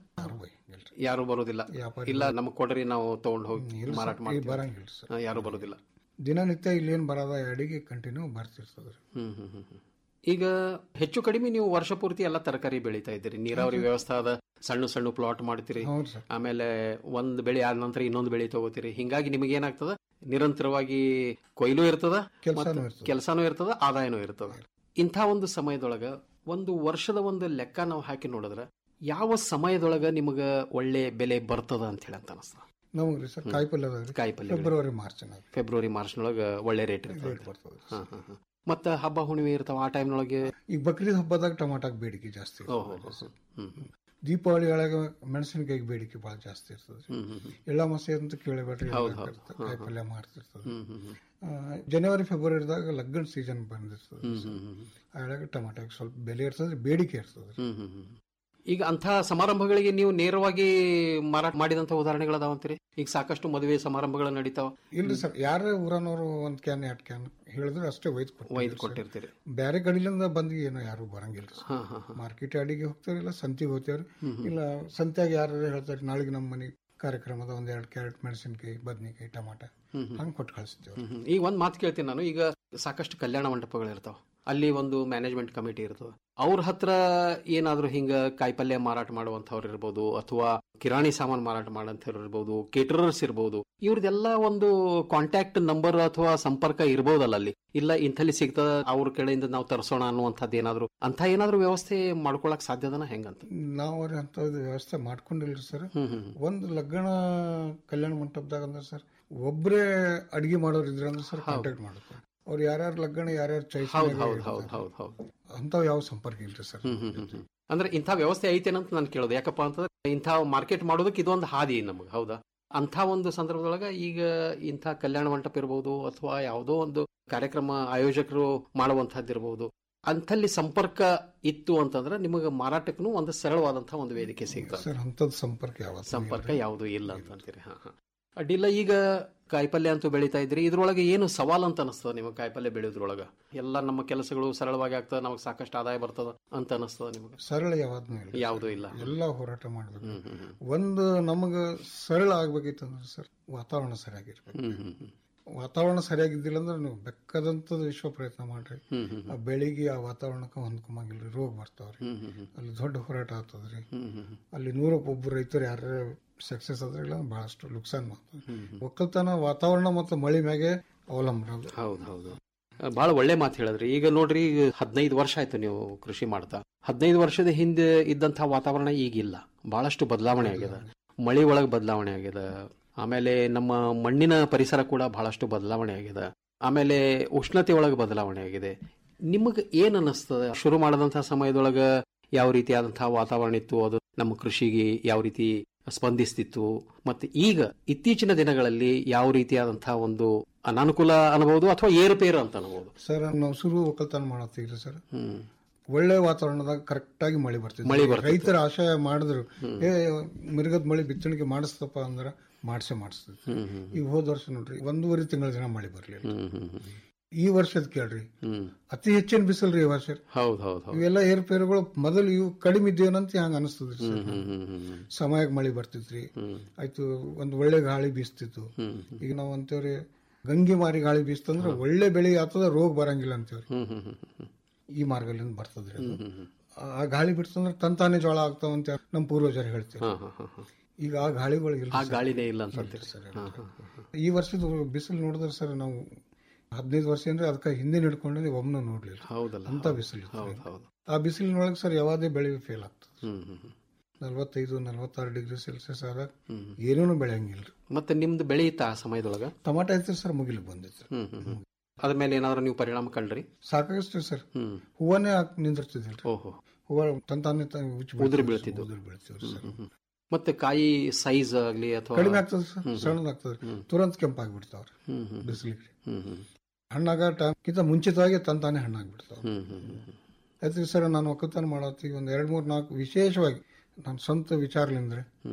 ಯಾರು ಬರೋದಿಲ್ಲ ಇಲ್ಲ ನಮಗ್ ಕೊಡ್ರಿ ನಾವು ತಗೊಂಡ್ ಹೋಗಿ ಮಾರಾಟ ಈ ಮಾಡ್ತೀವಿ ಬರಂಗಿಲ್ಲ ಸರ್ ಹಾ, ಯಾರು ಬರೋದಿಲ್ಲ ದಿನನಿತ್ಯ ಇಲ್ಲೇನು ಬರೋದ ಅಡಿಗೆ ಕಂಟಿನ್ಯೂ ಬರ್ತಿರ್ತದೆ ಹ್ಮ್ ಹ್ಮ್ ಹ್ಮ್ ಹ್ಮ್. ಈಗ ಹೆಚ್ಚು ಕಡಿಮೆ ನೀವು ವರ್ಷ ಪೂರ್ತಿ ಎಲ್ಲ ತರಕಾರಿ ಬೆಳೀತಾ ಇದ್ದೀರಿ ನೀರಾವರಿ ವ್ಯವಸ್ಥೆ ಅದ ಸಣ್ಣ ಸಣ್ಣ ಪ್ಲಾಟ್ ಮಾಡ್ತೀರಿ ಹೌದು ಸರ್ ಆಮೇಲೆ ಒಂದ್ ಬೆಳೆ ಆದ ನಂತರ ಇನ್ನೊಂದು ಬೆಳೆ ತಗೋತೀರಿ ಹಿಂಗಾಗಿ ನಿಮಗೆ ಏನಾಗ್ತದ ನಿರಂತರವಾಗಿ ಕೊಯ್ಲು ಇರ್ತದ ಕೆಲ್ಸಾನೂ ಇರ್ತದ. ಕೆಲಸನೂ ಇರ್ತದ ಆದಾಯನೂ ಇರ್ತದ ಇಂಥ ಒಂದು ಸಮಯದೊಳಗ ಒಂದು ವರ್ಷದ ಒಂದು ಲೆಕ್ಕ ನಾವು ಹಾಕಿ ನೋಡಿದ್ರ ಯಾವ ಸಮಯದೊಳಗ ನಿಮಗ ಒಳ್ಳೆ ಬೆಲೆ ಬರ್ತದ ಅಂತ ಹೇಳಿ ಅಂತ ಅನಿಸ್ತದ ನಮಗ್ರಿ ಸರ್ ಕಾಯಿಪಲ್ಯ ಅದಾವ್ರಿ ಕಾಯಿಪಲ್ಯ ಫೆಬ್ರವರಿ ಮಾರ್ಚ್ ಫೆಬ್ರವರಿ ಮಾರ್ಚ್ನೊಳಗ ಒಳ್ಳೆ ರೇಟ್ ಇರ್ತದೆ ರೇಟ್ ಬರ್ತದೆ ಹಾ, ಹಾ, ಹಾ. ಮತ್ತ ಹಬ್ಬ ಹುಣ್ಣಿಮೆ ಇರ್ತಾವ ಆ ಟೈಮ್ನೊಳಗೆ ಈಗ ಬಕ್ರೀದ್ ಹಬ್ಬದಾಗ ಟಮಾಟಾಕ್ ಬೇಡಿಕೆ ಜಾಸ್ತಿ ಇರ್ತದೆ. ಓಹೋ ಹೋ, ಹೋ. ಹ್ಮ್ ಹ್ಮ್. ದೀಪಾವಳಿ ಒಳಗೆ ಮೆಣಸಿನಕಾಯಿಗೆ ಬೇಡಿಕೆ ಬಹಳ ಜಾಸ್ತಿ ಇರ್ತದೆ ಹ್ಮ್ ಹ್ಮ್ ಹ್ಮ್. ಎಳ್ಳ ಮಸೆ ಅಂತ ಕೇಳಿಬಿಟ್ರಿ ಹೌದು, ಹೌದು. ಕಾಯಿಪಲ್ಯ ಮಾರ್ತಿರ್ತದೆ ಹ್ಮ್ ಹ್ಮ್ ಹ್ಮ್. ಆ, ಜನವರಿ ಫೆಬ್ರವರಿದಾಗ ಲಗ್ನ ಸೀಸನ್ ಬಂದಿರ್ತದೆ ಹ್ಮ್ ಹ್ಮ್ ಹ್ಮ್. ಅದ್ರಾಗ ಟಮಾಟಾಕ್ ಸ್ವಲ್ಪ ಬೆಲೆ ಇರ್ತದೆ ಬೇಡಿಕೆ ಇರ್ತದೆ ಹ್ಮ್ ಹ್ಮ್ ಹ್ಮ್. ಈಗ ಅಂಥ ಸಮಾರಂಭಗಳಿಗೆ ನೀವು ನೇರವಾಗಿ ಮಾರಾಟ ಮಾಡಿದಂತ ಉದಾಹರಣೆಗಳದಾವಂತೀರಿ ಈಗ ಸಾಕಷ್ಟು ಮದುವೆ ಸಮಾರಂಭಗಳು ನಡೀತಾವ ಇಲ್ರಿ ಸರ್ ಯಾರೇ ಊರನವರು ಒಂದ್ ಕ್ಯಾನ್ ಎರಡ್ ಕ್ಯಾನ್ ಹೇಳಿದ್ರೆ ಅಷ್ಟೇ ಒಯ್ದು ಒಯ್ದು ಕೊಟ್ಟಿರ್ತೀರಿ ಬೇರೆ ಕಡೆಲಿಂದ ಬಂದು ಏನೋ ಯಾರು ಬರಂಗಿಲ್ಲ ಹಾ ಹಾ ಹಾ ಮಾರ್ಕೆಟ್ ಅಡಿಗೆ ಹೋಗ್ತಾರ ಇಲ್ಲ ಸಂತಿಗೆ ಹೋಗ್ತಾರ ಇಲ್ಲ ಸಂತ್ಯಾಗ ಯಾರು ಹೇಳ್ತಾರೆ ನಾಳೆಗೆ ನಮ್ಮ ಮನೆ ಕಾರ್ಯಕ್ರಮದ ಒಂದ್ ಎರಡು ಕ್ಯಾರೆಟ್ ಮೆಣಸಿನಕಾಯಿ ಬದ್ನಿಕಾಯಿ ಟಮಾಟ ಹಂಗ್ ಕೊಟ್ಟು ಕಳಿಸ್ತೀವಿ ಹ್ಮ್ ಹ್ಮ್. ಈಗ ಒಂದ್ ಮಾತು ಕೇಳ್ತೀನಿ ನಾನು ಈಗ ಸಾಕಷ್ಟು ಕಲ್ಯಾಣ ಮಂಟಪಗಳು ಇರ್ತಾವ ಅಲ್ಲಿ ಒಂದು ಮ್ಯಾನೇಜ್ಮೆಂಟ್ ಕಮಿಟಿ ಇರ್ತದೆ ಅವ್ರ ಹತ್ರ ಏನಾದ್ರೂ ಹಿಂಗ ಕಾಯಿಪಲ್ಯ ಮಾರಾಟ ಮಾಡುವಂತವ್ರು ಇರ್ಬೋದು ಅಥವಾ ಕಿರಾಣಿ ಸಾಮಾನು ಮಾರಾಟ ಮಾಡೋಂಥವ್ರು ಇರ್ಬೋದು ಕೇಟರರ್ಸ್ ಇರ್ಬೋದು ಇವ್ರದೆಲ್ಲ ಒಂದು ಕಾಂಟ್ಯಾಕ್ಟ್ ನಂಬರ್ ಅಥವಾ ಸಂಪರ್ಕ ಇರ್ಬೋದಲ್ಲ ಅಲ್ಲಿ ಇಲ್ಲ ಇಂಥಲ್ಲಿ ಸಿಗ್ತದ ಅವ್ರ ಕಡೆಯಿಂದ ನಾವು ತರಿಸೋಣ ಅನ್ನುವಂಥದ್ದು ಏನಾದ್ರು ಅಂತ ಏನಾದ್ರು ವ್ಯವಸ್ಥೆ ಮಾಡ್ಕೊಳಕ್ ಸಾಧ್ಯದನ ಹೆಂಗಂತ ನಾವು ಅವ್ರ ಅಂತದ್ ವ್ಯವಸ್ಥೆ ಮಾಡ್ಕೊಂಡಿಲ್ರಿ ಸರ್ ಹ್ಮ್ ಹ್ಮ್ ಒಂದು ಲಗ್ನ ಕಲ್ಯಾಣ ಮಂಟಪದಾಗ ಅಂದ್ರೆ ಸರ್ ಒಬ್ರೇ ಅಡಿಗೆ ಮಾಡೋರು ಇದ್ರ ಅಂದ್ರೆ ಸರ್ ಕಾಂಟ್ಯಾಕ್ಟ್ ಮಾಡುತ್ತೆ ಅವ್ರು ಯಾರ್ಯಾರ ಲಗ್ನ ಯಾರ್ಯಾರ ಚಾಯ್ಸ್ ಹೌದ್ ಹೌದ್ ಹೌದ್ ಹೌದ್ ಹೌದ್ ಅಂತಾವ್ ಯಾವ ಸಂಪರ್ಕ ಇಲ್ರಿ ಸರ್ ಹ್ಮ್ ಹ್ಮ್ ಹ್ಮ್ ಹ್ಮ್. ಅಂದ್ರೆ ಇಂಥ ವ್ಯವಸ್ಥೆ ಐತೇನಂತ ನಾನು ಕೇಳೋದು ಯಾಕಪ್ಪ ಅಂತಂದ್ರೆ ಇಂಥ ಮಾರ್ಕೆಟ್ ಮಾಡೋದಕ್ಕೆ ಇದೊಂದು ಹಾದಿ ನಮಗೆ ಹೌದಾ ಅಂಥ ಒಂದು ಸಂದರ್ಭದೊಳಗ ಈಗ ಇಂಥ ಕಲ್ಯಾಣ ಮಂಟಪ ಇರಬಹುದು ಅಥವಾ ಯಾವುದೋ ಒಂದು ಕಾರ್ಯಕ್ರಮ ಆಯೋಜಕರು ಮಾಡುವಂತಹದ್ದು ಇರಬಹುದು ಅಂಥಲ್ಲಿ ಸಂಪರ್ಕ ಇತ್ತು ಅಂತಂದ್ರೆ ನಿಮಗೆ ಮಾರಾಟಕ್ಕೂ ಒಂದು ಸರಳವಾದಂತಹ ಒಂದು ವೇದಿಕೆ ಸಿಗ್ತದೆ ಸರ್ ಅಂತದ್ ಸಂಪರ್ಕ ಯಾವ ಸಂಪರ್ಕ ಯಾವುದು ಇಲ್ಲ ಅಂತ ಅಂತೀರಿ ಹಾ ಹಾ ಅಡ್ಡಿಲ್ಲ ಈಗ ಕಾಯಿಪಲ್ಯ ಅಂತೂ ಬೆಳೀತಾ ಇದ್ರಿ ಇದ್ರೊಳಗೆ ಏನು ಸವಾಲ್ ಅಂತ ಅನಿಸ್ತದ ನಿಮಗೆ ಕಾಯಿಪಲ್ಯ ಬೆಳೆಯೋದ್ರೊಳಗ ಎಲ್ಲ ನಮ್ಮ ಕೆಲಸಗಳು ಸರಳವಾಗಿ ಆಗ್ತದ ನಮಗೆ ಸಾಕಷ್ಟು ಆದಾಯ ಬರ್ತದ ಅಂತ ಅನಿಸ್ತದ ನಿಮಗೆ ಸರಳ ಯಾವ್ದೂ ಇಲ್ಲ ಯಾವುದೂ ಇಲ್ಲ ಎಲ್ಲ ಹೋರಾಟ ಮಾಡ್ಬೇಕು ಹ್ಮ್ ಹ್ಮ್ ಹ್ಮ್. ಒಂದು ನಮಗ ಸರಳ ಆಗ್ಬೇಕಿತ್ತಂದ್ರೆ ಸರ್ ವಾತಾವರಣ ಸರಿಯಾಗಿರ್ಬೇಕು ಹ್ಮ್ ಹ್ಮ್ ಹ್ಮ್. ವಾತಾವರಣ ಸರಿಯಾಗಿದ್ದಿಲ್ಲ ಅಂದ್ರೆ ನೀವು ಬೆಕ್ಕದಂತದ ವಿಶ್ವ ಪ್ರಯತ್ನ ಮಾಡ್ರಿ ಹ್ಮ್ ಹ್ಮ್ ಆ ಬೆಳಿಗ್ಗೆ ಆ ವಾತಾವರಣಕ್ಕೆ ಹೊಂದ್ಕೊಂಬಂಗಿಲ್ರಿ ರೋಗ ಬರ್ತಾವ್ರಿ ಹ್ಮ್ ಹ್ಮ್ ಹ್ಮ್. ಅಲ್ಲಿ ದೊಡ್ಡ ಹೋರಾಟ ಆಗ್ತದ್ರಿ ಹ್ಮ್ ಹ್ಮ್ ಹ್ಮ್. ಅಲ್ಲಿ ನೂರಕ್ಕೆ ಒಬ್ಬರು ರೈತರು ಯಾರ ಸಕ್ಸಸ್ ಆದ್ರಿಲ್ಲ ಬಹಳಷ್ಟು ನುಕ್ಸಾನ್ ಮಾಡ್ತಾರೆ ಹ್ಮ್ ಹ್ಮ್. ಒಕ್ಕಲ್ತನ ವಾತಾವರಣ ಮತ್ತು ಮಳಿ ಮ್ಯಾಗೆ ಅವಲಂಬನೆ ಅದು. ಹೌದು ಹೌದು ಬಹಳ ಒಳ್ಳೆ ಮಾತು ಹೇಳಿದ್ರಿ ಈಗ ನೋಡ್ರಿ ಈಗ ಹದಿನೈದು ವರ್ಷ ಆಯ್ತು ನೀವು ಕೃಷಿ ಮಾಡ್ತಾ ಹದಿನೈದು ವರ್ಷದ ಹಿಂದೆ ಇದ್ದಂತಹ ವಾತಾವರಣ ಈಗಿಲ್ಲ ಬಹಳಷ್ಟು ಬದಲಾವಣೆ ಆಗಿದೆ ಮಳಿ ಒಳಗೆ ಬದಲಾವಣೆ ಆಗಿದೆ ಆಮೇಲೆ ನಮ್ಮ ಮಣ್ಣಿನ ಪರಿಸರ ಕೂಡ ಬಹಳಷ್ಟು ಬದಲಾವಣೆ ಆಗಿದೆ ಆಮೇಲೆ ಉಷ್ಣತೆ ಒಳಗೆ ಬದಲಾವಣೆ ಆಗಿದೆ ನಿಮಗೆ ಏನ್ ಅನ್ನಿಸ್ತದೆ ಶುರು ಮಾಡದಂತಹ ಸಮಯದೊಳಗ ಯಾವ ರೀತಿಯಾದಂತಹ ವಾತಾವರಣ ಇತ್ತು ಅದು ನಮ್ಮ ಕೃಷಿಗೆ ಯಾವ ರೀತಿ ಸ್ಪಂದಿಸ್ತಿತ್ತು ಮತ್ತೆ ಈಗ ಇತ್ತೀಚಿನ ದಿನಗಳಲ್ಲಿ ಯಾವ ರೀತಿಯಾದಂತಹ ಒಂದು ಅನಾನುಕೂಲ ಅನ್ಬಹುದು ಅಥವಾ ಏರುಪೇರು ಅಂತ ಅನ್ಬಹುದು ಸರ್ ನಾವು ಶುರು ಒಕ್ಕಲ್ತನ ಮಾಡತ್ತೀವ್ರಿ ಸರ್ ಹ್ಮ್ ಒಳ್ಳೆ ವಾತಾವರಣದಾಗ ಕರೆಕ್ಟ್ ಆಗಿ ಮಳಿ ಬರ್ತಿದೆ ಮಳಿ ಬರ್ತಿತ್ತು. ರೈತರ ಆಶಯ ಮಾಡಿದ್ರು ಏ ಮಿರ್ಗದ ಮಳಿ ಬಿತ್ತಣಿಗೆ ಮಾಡಿಸ್ತಪ್ಪ ಅಂದ್ರ ಮಾಡ್ಸೇ ಮಾಡಿಸ್ತದೆ ಹ್ಮ್ ಹ್ಮ್ ಈಗ ಹೋದ ವರ್ಷ ನೋಡ್ರಿ ಒಂದೂವರೆ ತಿಂಗಳ ದಿನ ಮಳಿ ಬರ್ಲಿಲ್ಲ ಹ್ಮ್ ಹ್ಮ್ ಹ್ಮ್ ಈ ವರ್ಷದ ಕೇಳ್ರಿ ಹ್ಮ್ ಅತಿ ಹೆಚ್ಚಿನ ಬಿಸಿಲ್ರಿ ಈ ವರ್ಷ ಹೌದ್ ಹೌದ್ ಹೌದ್ ಇವೆಲ್ಲ ಏರ್ಪೇರುಗಳು ಮೊದಲು ಇವು ಕಡಿಮೆ ಇದ್ದೇನಂತ ಹಂಗ ಅನಿಸ್ತದ್ರಿ ಹ್ಮ್ ಸರ್ ಹ್ಮ್ ಹ್ಮ್ ಹ್ಮ್ ಹ್ಮ್ ಸಮಯಕ್ಕೆ ಮಳಿ ಬರ್ತಿತ್ರಿ ಹ್ಮ್ ಆಯ್ತು ಒಂದ್ ಒಳ್ಳೆ ಗಾಳಿ ಬೀಸ್ತಿತ್ತು ಹ್ಮ್ ಈಗ ನಾವ್ ಅಂತೇವ್ರಿ ಗಂಗಿ ಮಾರಿ ಗಾಳಿ ಬೀಸ್ತಂದ್ರ ಒಳ್ಳೆ ಬೆಳೆ ಆಗ್ತದ ರೋಗ ಬರಂಗಿಲ್ಲ ಅಂತೇವ್ರಿ ಹ್ಮ್ ಹ್ಮ್ ಹ್ಮ್ ಹ್ಮ್ ಈ ಮಾರ್ಗಲಿಂದ ಬರ್ತದ್ರಿ ಅದು. ಹ್ಮ್ ಹ್ಮ್. ಆ ಗಾಳಿ ಬಿಡ್ತಂದ್ರ ತಂತಾನೆ ಜೋಳ ಆಗ್ತಾವ ಅಂತ ನಮ್ಮ ಪೂರ್ವಜರು ಹೇಳ್ತಾರೆ ಹಾ ಹಾ ಹಾ ಹಾ ಈಗ ಆ ಗಾಳಿಗಳು ಇಲ್ಲ ಆ ಸರ್. ಗಾಳಿನೇ ಇಲ್ಲ ಅಂತ ಅಂತೀರಿ ಹಾ ಹಾ ಹಾ ಹಾ. ಈ ವರ್ಷದ ಬಿಸಿಲು ನೋಡಿದ್ರೆ ಸರ್ ನಾವು ಹದಿನೈದು ವರ್ಷ ಅಂದ್ರೆ ಅದಕ್ಕೆ ಹಿಂದೆ ಹಿಡ್ಕೊಂಡ್ರೆ ಒಮ್ಮೆ ನೋಡ್ಲಿಲ್ಲ ಹೌದಲ್ಲ ಅಂತ ಬಿಸಿಲು ಇತ್ತು. ಹೌದ್ ಹೌದು ಆ ಬಿಸಿಲಿನೊಳಗೆ ಸರ್ ಯಾವ್ದೇ ಬೆಳೆ ಫೇಲ್ ಆಗ್ತದೆ ಹ್ಮ್ ಹ್ಮ್ ಹ್ಮ್. ನಲ್ವತ್ತೈದು ನಲ್ವತ್ತಾರು ಡಿಗ್ರಿ ಸೆಲ್ಸಿಯಸ್ ಆದಾಗ ಹ್ಮ್. ಏನೇನು ಬೆಳೆಯಂಗಿಲ್ರಿ ಮತ್ತೆ ನಿಮ್ದು ಬೆಳೆಯುತ್ತಾ ಆ ಸಮಯದೊಳಗ ಟಮಾಟ ಐತ್ರಿ ಸರ್ ಮುಗಿಲಿಕ್ಕೆ ಬಂದಿತ್ತು ಹ್ಮ್ ಹ್ಮ್ ಹ್ಮ್ ಅದ್ರ ಮೇಲೆ ಏನಾದ್ರು ನೀವು ಪರಿಣಾಮ ಕಂಡ್ರಿ ಸಾಕಾಗಷ್ಟು ಸರ್ ಹ್ಮ್ ಹೂವನೇ ಹಾಕಿ ನಿಂದಿರ್ತಿದ್ದಿಲ್ರಿ ಓಹೋ ಹೂವ ತಂತಾನೆ ತ- ಉಚ್ಚಿ ಉದುರಿ ಬೀಳ್ತಿದ್ವು, ಬೀಳ್ತಿದ್ವು. ಉದುರಿ ಬೀಳ್ತಿದ್ವು ಸರ್. ಹ್ಮ್ ಹ್ಮ್. ಮತ್ತೆ ಕಾಯಿ ಸೈಜ್ ಆಗ್ಲಿ ಅಥವಾ ಕಡಿಮೆ ಆಗ್ತದೆ ಸರ್ ಸಣ್ಣದಾಗ್ತದೆ ತುರಂತ ಕೆಂಪಾಗ್ಬಿಡ್ತಾವ್ರಿ ಹ್ಮ್ ಹ್ಮ್ ಬಿಸಿಲಿಗೆ ಹ್ಮ್ ಹ್ಮ್ ಹಣ್ಣಾಗ ಟೈಮ್ಕಿಂತ ಮುಂಚಿತವಾಗಿ ತಂತಾನೆ ಹಣ್ಣಾಗ್ಬಿಡ್ತಾವ ಹ್ಮ್ ಹ್ಮ್ ಹ್ಮ್ ಹ್ಮ್. ಆಯ್ತು ಸರ್ ನಾನು ಒಕ್ಕಲ್ತನ ಮಾಡತ್ತಿ ಒಂದ್ ಎರಡ್ ಮೂರ್ ನಾಲ್ಕು ವಿಶೇಷವಾಗಿ ನನ್ನ ಸ್ವಂತ ವಿಚಾರಲಿಂದ್ರೆ ಹ್ಮ್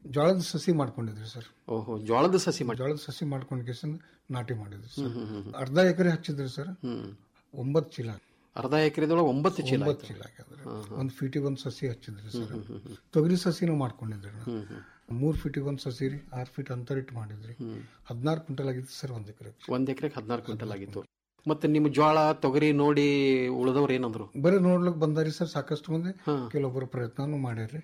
ಜೋಳದ ಸಸಿ ಮಾಡ್ಕೊಂಡಿದ್ರಿ ಸರ್ ಓಹೋ ಜೋಳದ ಸಸಿ ಮಾಡಿ ಜೋಳದ ಸಸಿ ಮಾಡ್ಕೊಂಡ್ ಕೇಸಿಂದ ನಾಟಿ ಮಾಡಿದ್ರಿ ಸರ್ ಹ್ಮ್, ಹ್ಮ್, ಹ್ಮ್. ಅರ್ಧ ಎಕರೆ ಹಚ್ಚಿದ್ರಿ ಸರ್ ಹ್ಮ್. ಒಂಬತ್ತು ಚೀಲ ಅರ್ಧ ಎಕರೆದೊಳಗೆ ಒಂಬತ್ತು ಚೀಲ ಒಂಬತ್ತು ಆಯ್ತು. ಚೀಲ ಹಾಕಿದ್ರಿ ಒಂದ್ ಫೀಟಿಗೆ ಒಂದ್ ಸಸಿ ಹಚ್ಚಿದ್ರಿ ಸರ್ ಹ್ಮ್, ಹ್ಮ್, ಹ್ಮ್. ತೊಗರಿ ಸಸಿನೂ ಮಾಡ್ಕೊಂಡಿದ್ರಿ ನಾವು. ಹ್ಮ್, ಹ್ಮ್. ಮೂರ್ ಫೀಟಿಗೆ ಒಂದ್ ಸಸಿ ರೀ ಆರ್ ಫೀಟ್ ಅಂತರ ಇಟ್ಟು ಮಾಡಿದ್ರಿ ಹದಿನಾರು ಕ್ವಿಂಟಲ್ ಆಗಿತ್ತು ಸರ್ ಒಂದ್ ಎಕರೆ ಒಂದ್ ಎಕರೆಗೆ ಹದಿನಾರು ಕ್ವಿಂಟಲ್ ಆಗಿತ್ತು ಮತ್ತೆ ನಿಮ್ಮ ಜೋಳ ತೊಗರಿ ನೋಡಿ ಉಳಿದವ್ರು ಏನಂದ್ರು ಬರೀ ನೋಡ್ಲಿಕ್ ಬಂದಾರಿ ಸರ್ ಸಾಕಷ್ಟು ಮಂದಿ ಕೆಲವೊಬ್ಬರು ಪ್ರಯತ್ನನೂ ಮಾಡ್ಯಾರ್ರಿ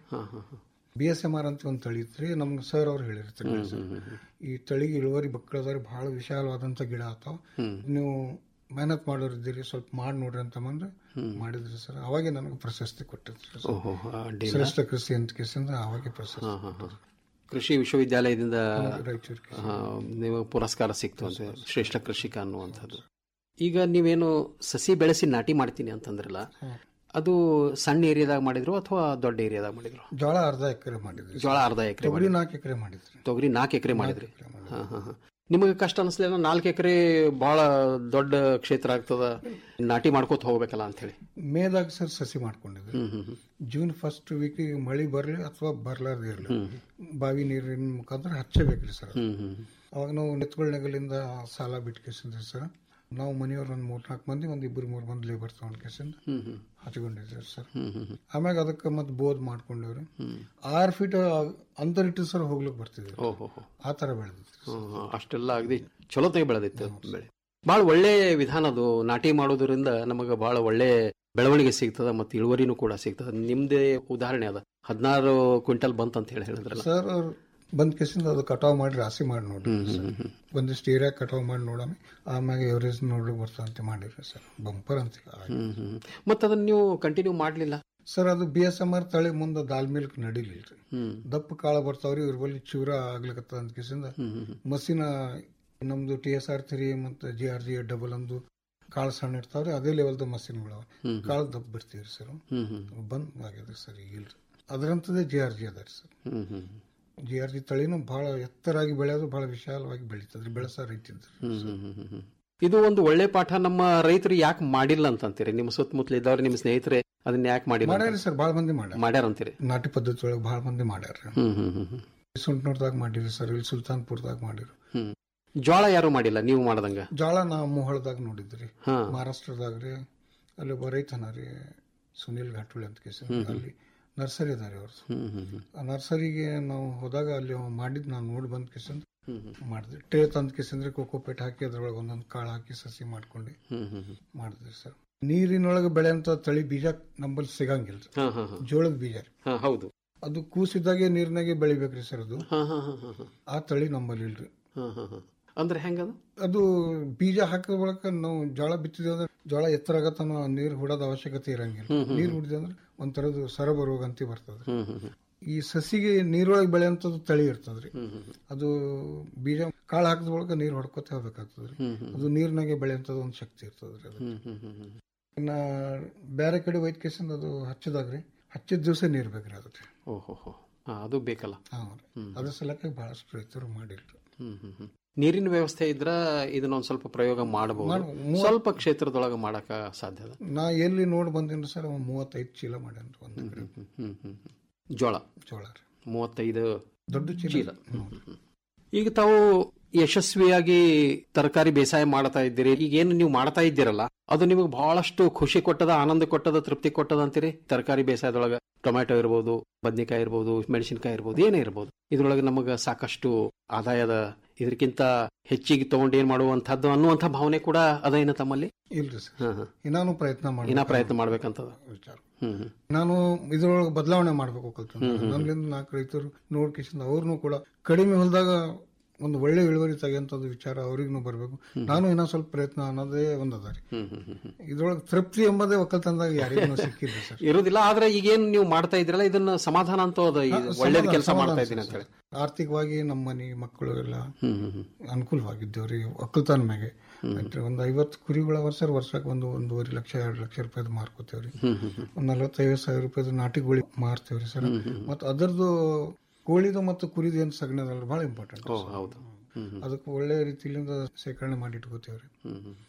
ಬಿ ಎಸ್ ಎಂ ಆರ್ ಅಂತ ಒಂದ್ ತಳಿ ಇತ್ರಿ ನಮ್ಗೆ ಸರ್ ಅವ್ರು ಹೇಳಿರ್ತಾರೆ ಸರ್ ಈ ತಳಿಗೆ ಇಳುವರಿ ಬಕ್ಕಳದಾರಿ ಬಹಳ ವಿಶಾಲವಾದಂತ ಗಿಡ ಆತಾವ ನೀವು ಮೆಹನತ್ ಮಾಡೋರಿದ್ದೀರಿ ಸ್ವಲ್ಪ ಮಾಡಿ ನೋಡ್ರಿ ಅಂತ ಬಂದ್ರೆ ಮಾಡಿದ್ರಿ ಸರ್ ಅವಾಗೆ ನನಗೆ ಪ್ರಶಸ್ತಿ ಕೊಟ್ಟಿದ್ರಿ ಸರ್. ಓಹೋ, ಅಡ್ಡಿಲ್ಲ. ಶ್ರೇಷ್ಠ ಕೃಷಿ ಅಂತ ಕೇಸಿಂದ ಅವಾಗೆ ಪ್ರಶಸ್ತಿ ಹಾ, ಹಾ, ಹಾ. ಕೃಷಿ ವಿಶ್ವವಿದ್ಯಾಲಯದಿಂದ ರಾಯಚೂರು ಆ, ನೀವು ಪುರಸ್ಕಾರ ಸಿಕ್ತು ಅಂತ ಶ್ರೇಷ್ಠ ಕೃಷಿಕ ಅನ್ನುವಂಥದ್ದು ಈಗ ನೀವೇನು ಸಸಿ ಬೆಳೆಸಿ ನಾಟಿ ಮಾಡ್ತೀನಿ ಅಂತಂದ್ರಲ್ಲ ಅದು ಸಣ್ಣ ಏರಿಯಾದಾಗ ಮಾಡಿದ್ರು ಅಥವಾ ದೊಡ್ಡ ಏರಿಯಾದಾಗ ಮಾಡಿದ್ರು ಜೋಳ ಅರ್ಧ ಎಕರೆ ಮಾಡಿದ್ರಿ ಜೋಳ ಅರ್ಧ ಎಕರೆ ತೊಗರಿ ನಾಲ್ಕು ಎಕರೆ ಮಾಡಿದ್ರಿ ತೊಗರಿ ನಾಲ್ಕು ಎಕರೆ ಮಾಡಿದ್ರಿ ಹಾ, ಹಾ, ಹಾ. ನಿಮಗೆ ಕಷ್ಟ ಅನಿಸ್ಲಿಲ್ಲ ನಾಲ್ಕು ಎಕರೆ ಬಹಳ ದೊಡ್ಡ ಕ್ಷೇತ್ರ ಆಗ್ತದ ನಾಟಿ ಮಾಡ್ಕೋತ ಹೋಗ್ಬೇಕಲ್ಲ ಅಂತ ಹೇಳಿ ಮೇದಾಗ ಸರ್ ಸಸಿ ಮಾಡ್ಕೊಂಡಿದ್ರಿ ಹ್ಮ್, ಹ್ಮ್, ಹ್ಮ್. ಜೂನ್ ಫಸ್ಟ್ ವೀಕ್ ಮಳಿ ಬರ್ಲಿ ಅಥವಾ ಬರ್ಲಾರ್ದು ಇರ್ಲಿ ಬಾವಿ ನೀರಿನ ಮುಖಾಂತರ ಹಚ್ಚಬೇಕ್ರಿ ಸರ್ ಹ್ಮ್, ಹ್ಮ್. ಅವಾಗ ನಾವು ನೆತ್ಕೊಳ್ಳೆಗಲಿಂದ ಸಾಲ ಬಿಟ್ಕೇಸಿದ್ರಿ ಸರ್ ನಾವು ಮನೆಯವ್ರು ಒಂದ್ ಮೂರ್ ನಾಲ್ಕು ಮಂದಿ ಒಂದ್ ಇಬ್ಬರು ಮೂರ್ ಮಂದಿ ಲೇಬರ್ ತಗೊಂಡ್ ಕೇಸಿಂದ ಹ್ಮ್, ಹ್ಮ್. ಹಚ್ಕೊಂಡಿದ್ರಿ ಸರ್ ಹ್ಮ್, ಹ್ಮ್, ಹ್ಮ್. ಆಮ್ಯಾಗ ಅದಕ್ಕೆ ಮತ್ತೆ ಬೋದ್ ಮಾಡ್ಕೊಂಡೇವ್ರಿ ಆರ್ ಫೀಟ್ ಅಂತರ ಇಟ್ಟು ಸರ್ ಹೋಗ್ಲಿಕ್ಕೆ ಬರ್ತಿದ್ವಿ ಓಹೋ ಆ ತರ ಬೆಳೆದಿತ್ತು ಹ್ಮ್, ಅಷ್ಟೆಲ್ಲ ಅಗದಿ ಚಲೋತಾಗಿ ಬೆಳೆದಿತ್ತು ಬೆಳೆ ಬಹಳ ಒಳ್ಳೆ ವಿಧಾನ ಅದು ನಾಟಿ ಮಾಡೋದ್ರಿಂದ ನಮಗೆ ಬಹಳ ಒಳ್ಳೆ ಬೆಳವಣಿಗೆ ಸಿಗ್ತದ ಮತ್ತೆ ಇಳುವರಿನೂ ಕೂಡ ಸಿಗ್ತದ ನಿಮ್ದೇ ಉದಾಹರಣೆ ಅದ ಹದಿನಾರು ಕ್ವಿಂಟಲ್ ಬಂತ ಅಂತ ಹೇಳಿ ಹೇಳಿದ್ರಲ್ಲ ಸರ್ ಅವ್ರು ಬಂದ್ ಕೇಸಿಂದ ಅದು ಕಟಾವ್ ಮಾಡಿ ರಾಸಿ ಮಾಡಿ ನೋಡ್ರಿ ಸರ್ ಒಂದಿಷ್ಟು ಏರಿಯಾ ಕಟಾವ್ ಮಾಡಿ ನೋಡಮಿ ಆಮ್ಯಾಗ ಎವರೇಜ್ ನೋಡ್ರಿ ಬರ್ತಂತ ಮಾಡಿರಿ ಸರ್ ಬಂಪರ್ ಅಂತ ಹ್ಮ್ ಹ್ಮ್ ಮತ್ತೆ ಅದನ್ನ ನೀವು ಕಂಟಿನ್ಯೂ ಮಾಡ್ಲಿಲ್ಲ ಸರ್ ಅದು ಬಿ ಎಸ್ ಎಂ ಆರ್ ತಳಿ ಮುಂದೆ ದಾಲ್ ಮಿಲ್ಕ್ ನಡಿಲಿಲ್ರಿ ಹ್ಮ್ ದಪ್ಪ ಕಾಳ ಬರ್ತಾವ್ರಿ ಇವ್ರ ಬಲ್ಲಿ ಚೂರ ಆಗ್ಲಿಕತ್ತ ಅಂತ ಕೇಸಿಂದ ಮಸಿನ ನಮ್ದು ಟಿ ಎಸ್ ಆರ್ ತ್ರೀ ಮತ್ತೆ ಜಿ ಆರ್ ಜಿ ಡಬಲ್ ಅಂದು ಕಾಳು ಸಣ್ಣ ಇರ್ತಾವ್ರಿ ಅದೇ ಲೆವೆಲ್ದ ಮಸಿನ್ಗಳು ಹ್ಮ್. ಕಾಳು ದಪ್ಪ ಬಿಡ್ತೀವ್ರಿ ಸರ್ ಹ್ಮ್ ಹ್ಮ್ ಬಂದ್ ಆಗ್ಯದ್ರಿ ಸರ್ ಈಗ ಇಲ್ರಿ ಅದರಂತದೇ ಜಿ ಆರ್ ಜಿ ಅದ ಸರ್ ಹ್ಮ್ ಹ್ಮ್ ಜಿ ಆರ್ ಜಿ ತಳಿನೂ ಬಹಳ ಎತ್ತರಾಗಿ ಬೆಳೆಯೋದು ಬಹಳ ವಿಶಾಲವಾಗಿ ಬೆಳೀತದ್ರಿ ಬೆಳೆಸ ರೈತಿದ್ರು ಹ್ಮ್ ಹ್ಮ್ ಹ್ಮ್ ಹ್ಮ್ ಹ್ಮ್. ಇದು ಒಂದು ಒಳ್ಳೆ ಪಾಠ ನಮ್ಮ ರೈತರು ಯಾಕೆ ಮಾಡಿಲ್ಲ ಅಂತಂತೀರಿ ನಿಮ್ಮ ಸುತ್ತಮುತ್ತಲ ಇದ್ದವ್ರು ನಿಮ್ಮ ಸ್ನೇಹಿತರೆ ಅದನ್ನ ಯಾಕೆ ಮಾಡಿಲ್ಲ ಅಂತ? ಮಾಡ್ಯಾರಿ ಸರ್ ಬಹಳ ಮಂದಿ ಮಾಡ್ಯಾರ ಮಾಡ್ಯಾರ ಅಂತೀರಿ ನಾಟಿ ಪದ್ಧತಿ ಒಳಗೆ ಬಹಳ ಮಂದಿ ಮಾಡ್ಯಾರ ಹ್ಮ್ ಹ್ಮ್ ಹ್ಮ್ ಹ್ಮ್. ಸುಂಟ್ನೂರ್ದಾಗ ಮಾಡಿರಿ ಸರ್ ಇಲ್ಲಿ ಸುಲ್ತಾನ್ಪುರ್ದಾಗ ಮಾಡಿರು ಹ್ಮ್ ಜೋಳ ಯಾರು ಮಾಡಿಲ್ಲ ನೀವು ಮಾಡದಂಗ ಜೋಳ ನಾ ಮುಹಳದಾಗ ನೋಡಿದ್ರಿ ಹಾ. ಮಹಾರಾಷ್ಟ್ರದಾಗ ರೀ ಅಲ್ಲಿ ಒಬ್ಬ ರೈತನ ರೀ ಸುನಿಲ್ ಘಾಟುಳಿ ಅಂತ ಕೇಸ ಹ್ಮ್. ಅಲ್ಲಿ ನರ್ಸರಿ ಅದಾರಿ ಅವ್ರದ್ದು ಹ್ಮ್ ಹ್ಮ್ ಹ್ಮ್. ಆ ನರ್ಸರಿಗೆ ನಾವು ಹೋದಾಗ ಅಲ್ಲಿ ಅವ ಮಾಡಿದ್ ನಾನು ನೋಡಿ ಬಂದ್ ಕೇಸಂದ್ ಹ್ಮ್ ಹ್ಮ್. ಮಾಡಿದ್ವಿ ಟ್ರೇ ತಂದ್ ಕೇಸಂದ್ರೆ ಕೋಕೋಪೇಟ್ ಹಾಕಿ ಅದ್ರೊಳಗೆ ಒಂದೊಂದು ಕಾಳು ಹಾಕಿ ಸಸಿ ಮಾಡ್ಕೊಂಡು ಹ್ಮ್ ಹ್ಮ್ ಹ್ಮ್. ಮಾಡಿದ್ವಿ ಸರ್ ನೀರಿನೊಳಗೆ ಬೆಳೆಯಂತ ತಳಿ ಬೀಜ ನಂಬಲ್ಲಿ ಸಿಗಂಗಿಲ್ಲ ಹಾ ಹಾ ಹಾ. ಜೋಳದ ಬೀಜ ರೀ ಹಾ ಹೌದು ಅದು ಕೂಸಿದ್ದಾಗೆ ನೀರ್ನಾಗೆ ಬೆಳಿಬೇಕ್ರಿ ಸರ್ ಅದು ಹಾ ಹಾ ಹಾ ಹಾ ಹಾ. ಆ ತಳಿ ನಂಬಲ್ಲಿ ಇಲ್ರಿ ಹಾ ಹಾ ಹಾ. ಅಂದ್ರೆ ಹೆಂಗದು ಅದು ಬೀಜ ಹಾಕಿದ ಬಳಿಕ ನಾವು ಜೋಳ ಬಿತ್ತಿದ್ವಿ ಅಂದ್ರೆ ಜೋಳ ಎತ್ತರ ಆಗತ್ತನ ನೀರ್ ಹುಡೋದ ಅವಶ್ಯಕತೆ ಇರಂಗಿಲ್ಲ ಹ್ಮ್, ಹ್ಮ್, ನೀರ್ ಹುಡಿದ ಅಂದ್ರೆ ಒಂಥರದ್ದು ಸರಬ ರೋಗ ಅಂತ ಬರ್ತದೆ ಹ್ಮ್ ಹ್ಮ್ ಹ್ಮ್. ಈ ಸಸಿಗೆ ನೀರೊಳಗೆ ಬೆಳೆಯಂತದ್ದು ತಳಿ ಇರ್ತದ್ರಿ ಹ್ಮ್ ಹ್ಮ್ ಹ್ಮ್. ಅದು ಬೀಜ ಕಾಳು ಹಾಕಿದ ಬಳಿಕ ನೀರ್ ಹೊಡ್ಕೊತ ಹೋಗ್ಬೇಕಾಗ್ತದ್ರಿ ಹ್ಮ್ ಹ್ಮ್. ಅದು ನೀರ್ನಾಗೆ ಬೆಳೆಯಂತದ್ದು ಒಂದು ಶಕ್ತಿ ಇರ್ತದ್ರಿ ಅದು ಹ್ಮ್ ಹ್ಮ್ ಹ್ಮ್ ಹ್ಮ್. ಇನ್ನ ಬೇರೆ ಕಡೆ ಒಯ್ದ ಕೇಸಿಂದ ಅದು ಹಚ್ಚಿದಾಗ್ರಿ ಹಚ್ಚಿದ ದಿವಸ ನೀರ್ ಬೇಕ್ರಿ ಅದಕ್ಕೆ ಓಹೋ ಹೋ. ಹಾ, ಅದು ಬೇಕಲ್ಲ ಹಾ ರೀ. ಅದ್ರ ಸಲಕ್ಕೆ ಬಹಳಷ್ಟು ರೈತರು ಮಾಡಿಲ್ರಿ ಹ್ಮ್ ಹ್ಮ್ ಹ್ಮ್. ನೀರಿನ ವ್ಯವಸ್ಥೆ ಇದ್ರ ಇದನ್ನ ಒಂದ್ ಸ್ವಲ್ಪ ಪ್ರಯೋಗ ಮಾಡಬಹುದು ಮಾಡ್ಬೋದು. ಮೂವತ್ತು- ಸ್ವಲ್ಪ ಕ್ಷೇತ್ರದೊಳಗ ಮಾಡಕ ಸಾಧ್ಯ ಅದ ನಾ ಎಲ್ಲಿ ನೋಡಿ ಬಂದಿನಿ ಸರ್ ಅವ ಮೂವತ್ತೈದು ಚೀಲ ಮಾಡ್ಯಾನ್ರಿ ಒಂದ್ ಎಕರೆ ಹ್ಮ್ ಹ್ಮ್ ಹ್ಮ್. ಜೋಳ ಜೋಳ ರೀ ಮೂವತ್ತೈದು ದೊಡ್ಡ ಚೀಲ ಚೀಲ ಹ್ಮ್ ಹ್ಮ್ ಹ್ಮ್. ಈಗ ತಾವು ಯಶಸ್ವಿಯಾಗಿ ತರಕಾರಿ ಬೇಸಾಯ ಮಾಡ್ತಾ ಇದ್ದೀರಿ ಈಗ ಏನು ನೀವು ಮಾಡ್ತಾ ಇದ್ದೀರಲ್ಲ ಅದು ನಿಮಗೆ ಬಹಳಷ್ಟು ಖುಷಿ ಕೊಟ್ಟದ ಆನಂದ ಕೊಟ್ಟದ ತೃಪ್ತಿ ಕೊಟ್ಟದ ಅಂತೀರಿ ತರಕಾರಿ ಬೇಸಾಯದೊಳಗ ಟೊಮ್ಯಾಟೊ ಇರ್ಬೋದು ಬದ್ನೆಕಾಯಿ ಇರ್ಬೋದು ಮೆಣಸಿನಕಾಯಿ ಇರ್ಬೋದು ಏನೇ ಇರ್ಬೋದು ಇದ್ರೊಳಗೆ ನಮಗೆ ಸಾಕಷ್ಟು ಆದಾಯದ ಇದಕ್ಕಿಂತ ಹೆಚ್ಚಿಗೆ ತಗೊಂಡು ಏನ್ ಮಾಡುವಂತಹದ್ದು ಅನ್ನುವಂಥ ಭಾವನೆ ಕೂಡ ಅದ ಏನ ತಮ್ಮಲ್ಲಿ ಇಲ್ರಿ ಸರ್ ಹಾ ಹಾ ಇನ್ನಾನು ಪ್ರಯತ್ನ ಮಾಡಿ ಇನ್ನ ಪ್ರಯತ್ನ ಮಾಡ್ಬೇಕಂತದ ವಿಚಾರ ಹ್ಮ್ ಹ್ಮ್ ನಾನು ಇದ್ರೊಳಗೆ ಬದಲಾವಣೆ ಮಾಡ್ಬೇಕು ಕಲ್ತ ನನ್ನಿಂದ ನಾಲ್ಕು ರೈತರು ನೋಡ್ಕಿಸಿಂದ ಅವ್ರನ್ನು ಕೂಡ ಕಡಿಮೆ ಹೊಲದಾಗ ಒಂದು ಒಳ್ಳೆ ಇಳುವರಿ ತೆಗೆಯಂತದ್ದು ವಿಚಾರ ಅವ್ರಿಗೂ ಬರಬೇಕು ನಾನು ಇನ್ನೂ ಸ್ವಲ್ಪ ಪ್ರಯತ್ನ ಅನ್ನೋದೇ ಒಂದ್ ಅದ ರೀ ಹ್ಮ್ ಹ್ಮ್ ಹ್ಮ್ ಹ್ಮ್. ಇದ್ರೊಳಗೆ ತೃಪ್ತಿ ಎಂಬುದೇ ಒಕ್ಕಲ್ತನದಾಗ ಯಾರಿಗೂ ಸಿಕ್ಕಿಲ್ಲ ಸರ್ ಇರುದಿಲ್ಲ ಆದ್ರೆ ಈಗೇನ್ ನೀವು ಮಾಡ್ತಾ ಇದ್ರಲ್ಲ ಇದನ್ನ ಸಮಾಧಾನ ಅಂತ ಅದ ಇದು ಒಳ್ಳೇದ್ ಕೆಲಸ ಮಾಡ್ತಾ ಇದ್ದೀನಿ ಅಂತ ಹೇಳಿ ಆರ್ಥಿಕವಾಗಿ ನಮ್ಮ ಮನೆ ಮಕ್ಕಳು ಎಲ್ಲ ಹ್ಮ್ ಹ್ಮ್ ಹ್ಮ್. ಅನುಕೂಲವಾಗಿದ್ದೇವ್ರಿ ಒಕ್ಕಲ್ತನ ಮ್ಯಾಗೆ ಒಂದು ಐವತ್ತು ಕುರಿಗಳ ವರ್ಷ ವರ್ಷಕ್ಕೆ ಒಂದು ಒಂದೂವರೆ ಲಕ್ಷ ಎರಡು ಲಕ್ಷ ರೂಪಾಯಿದು ಮಾರ್ಕೋತೇವ್ರಿ ಹ್ಮ್ ಹ್ಮ್ ಹ್ಮ್. ಒಂದ್ ನಲವತ್ತೈವತ್ತು ಸಾವಿರ ರೂಪಾಯಿದು ನಾಟಿ ಕೋಳಿ ಮಾರ್ತೇವ್ರಿ ಸರ್ ಮತ್ತು ಅದರದ್ದು ಕೋಳಿದು ಮತ್ತು ಕುರಿದು ಏನು ಸಗಣಿ ಅದಲ್ಲ ಭಾಳ ಇಂಪಾರ್ಟೆಂಟ್ ಓ ಹೌದು ಹ್ಮ್ ಹ್ಮ್ ಅದಕ್ಕೆ ಒಳ್ಳೆ ರೀತಿಯಿಂದ ಶೇಖರಣೆ ಮಾಡಿ ಇಟ್ಕೋತೇವ್ರಿ ಹ್ಮ್ ಹ್ಮ್.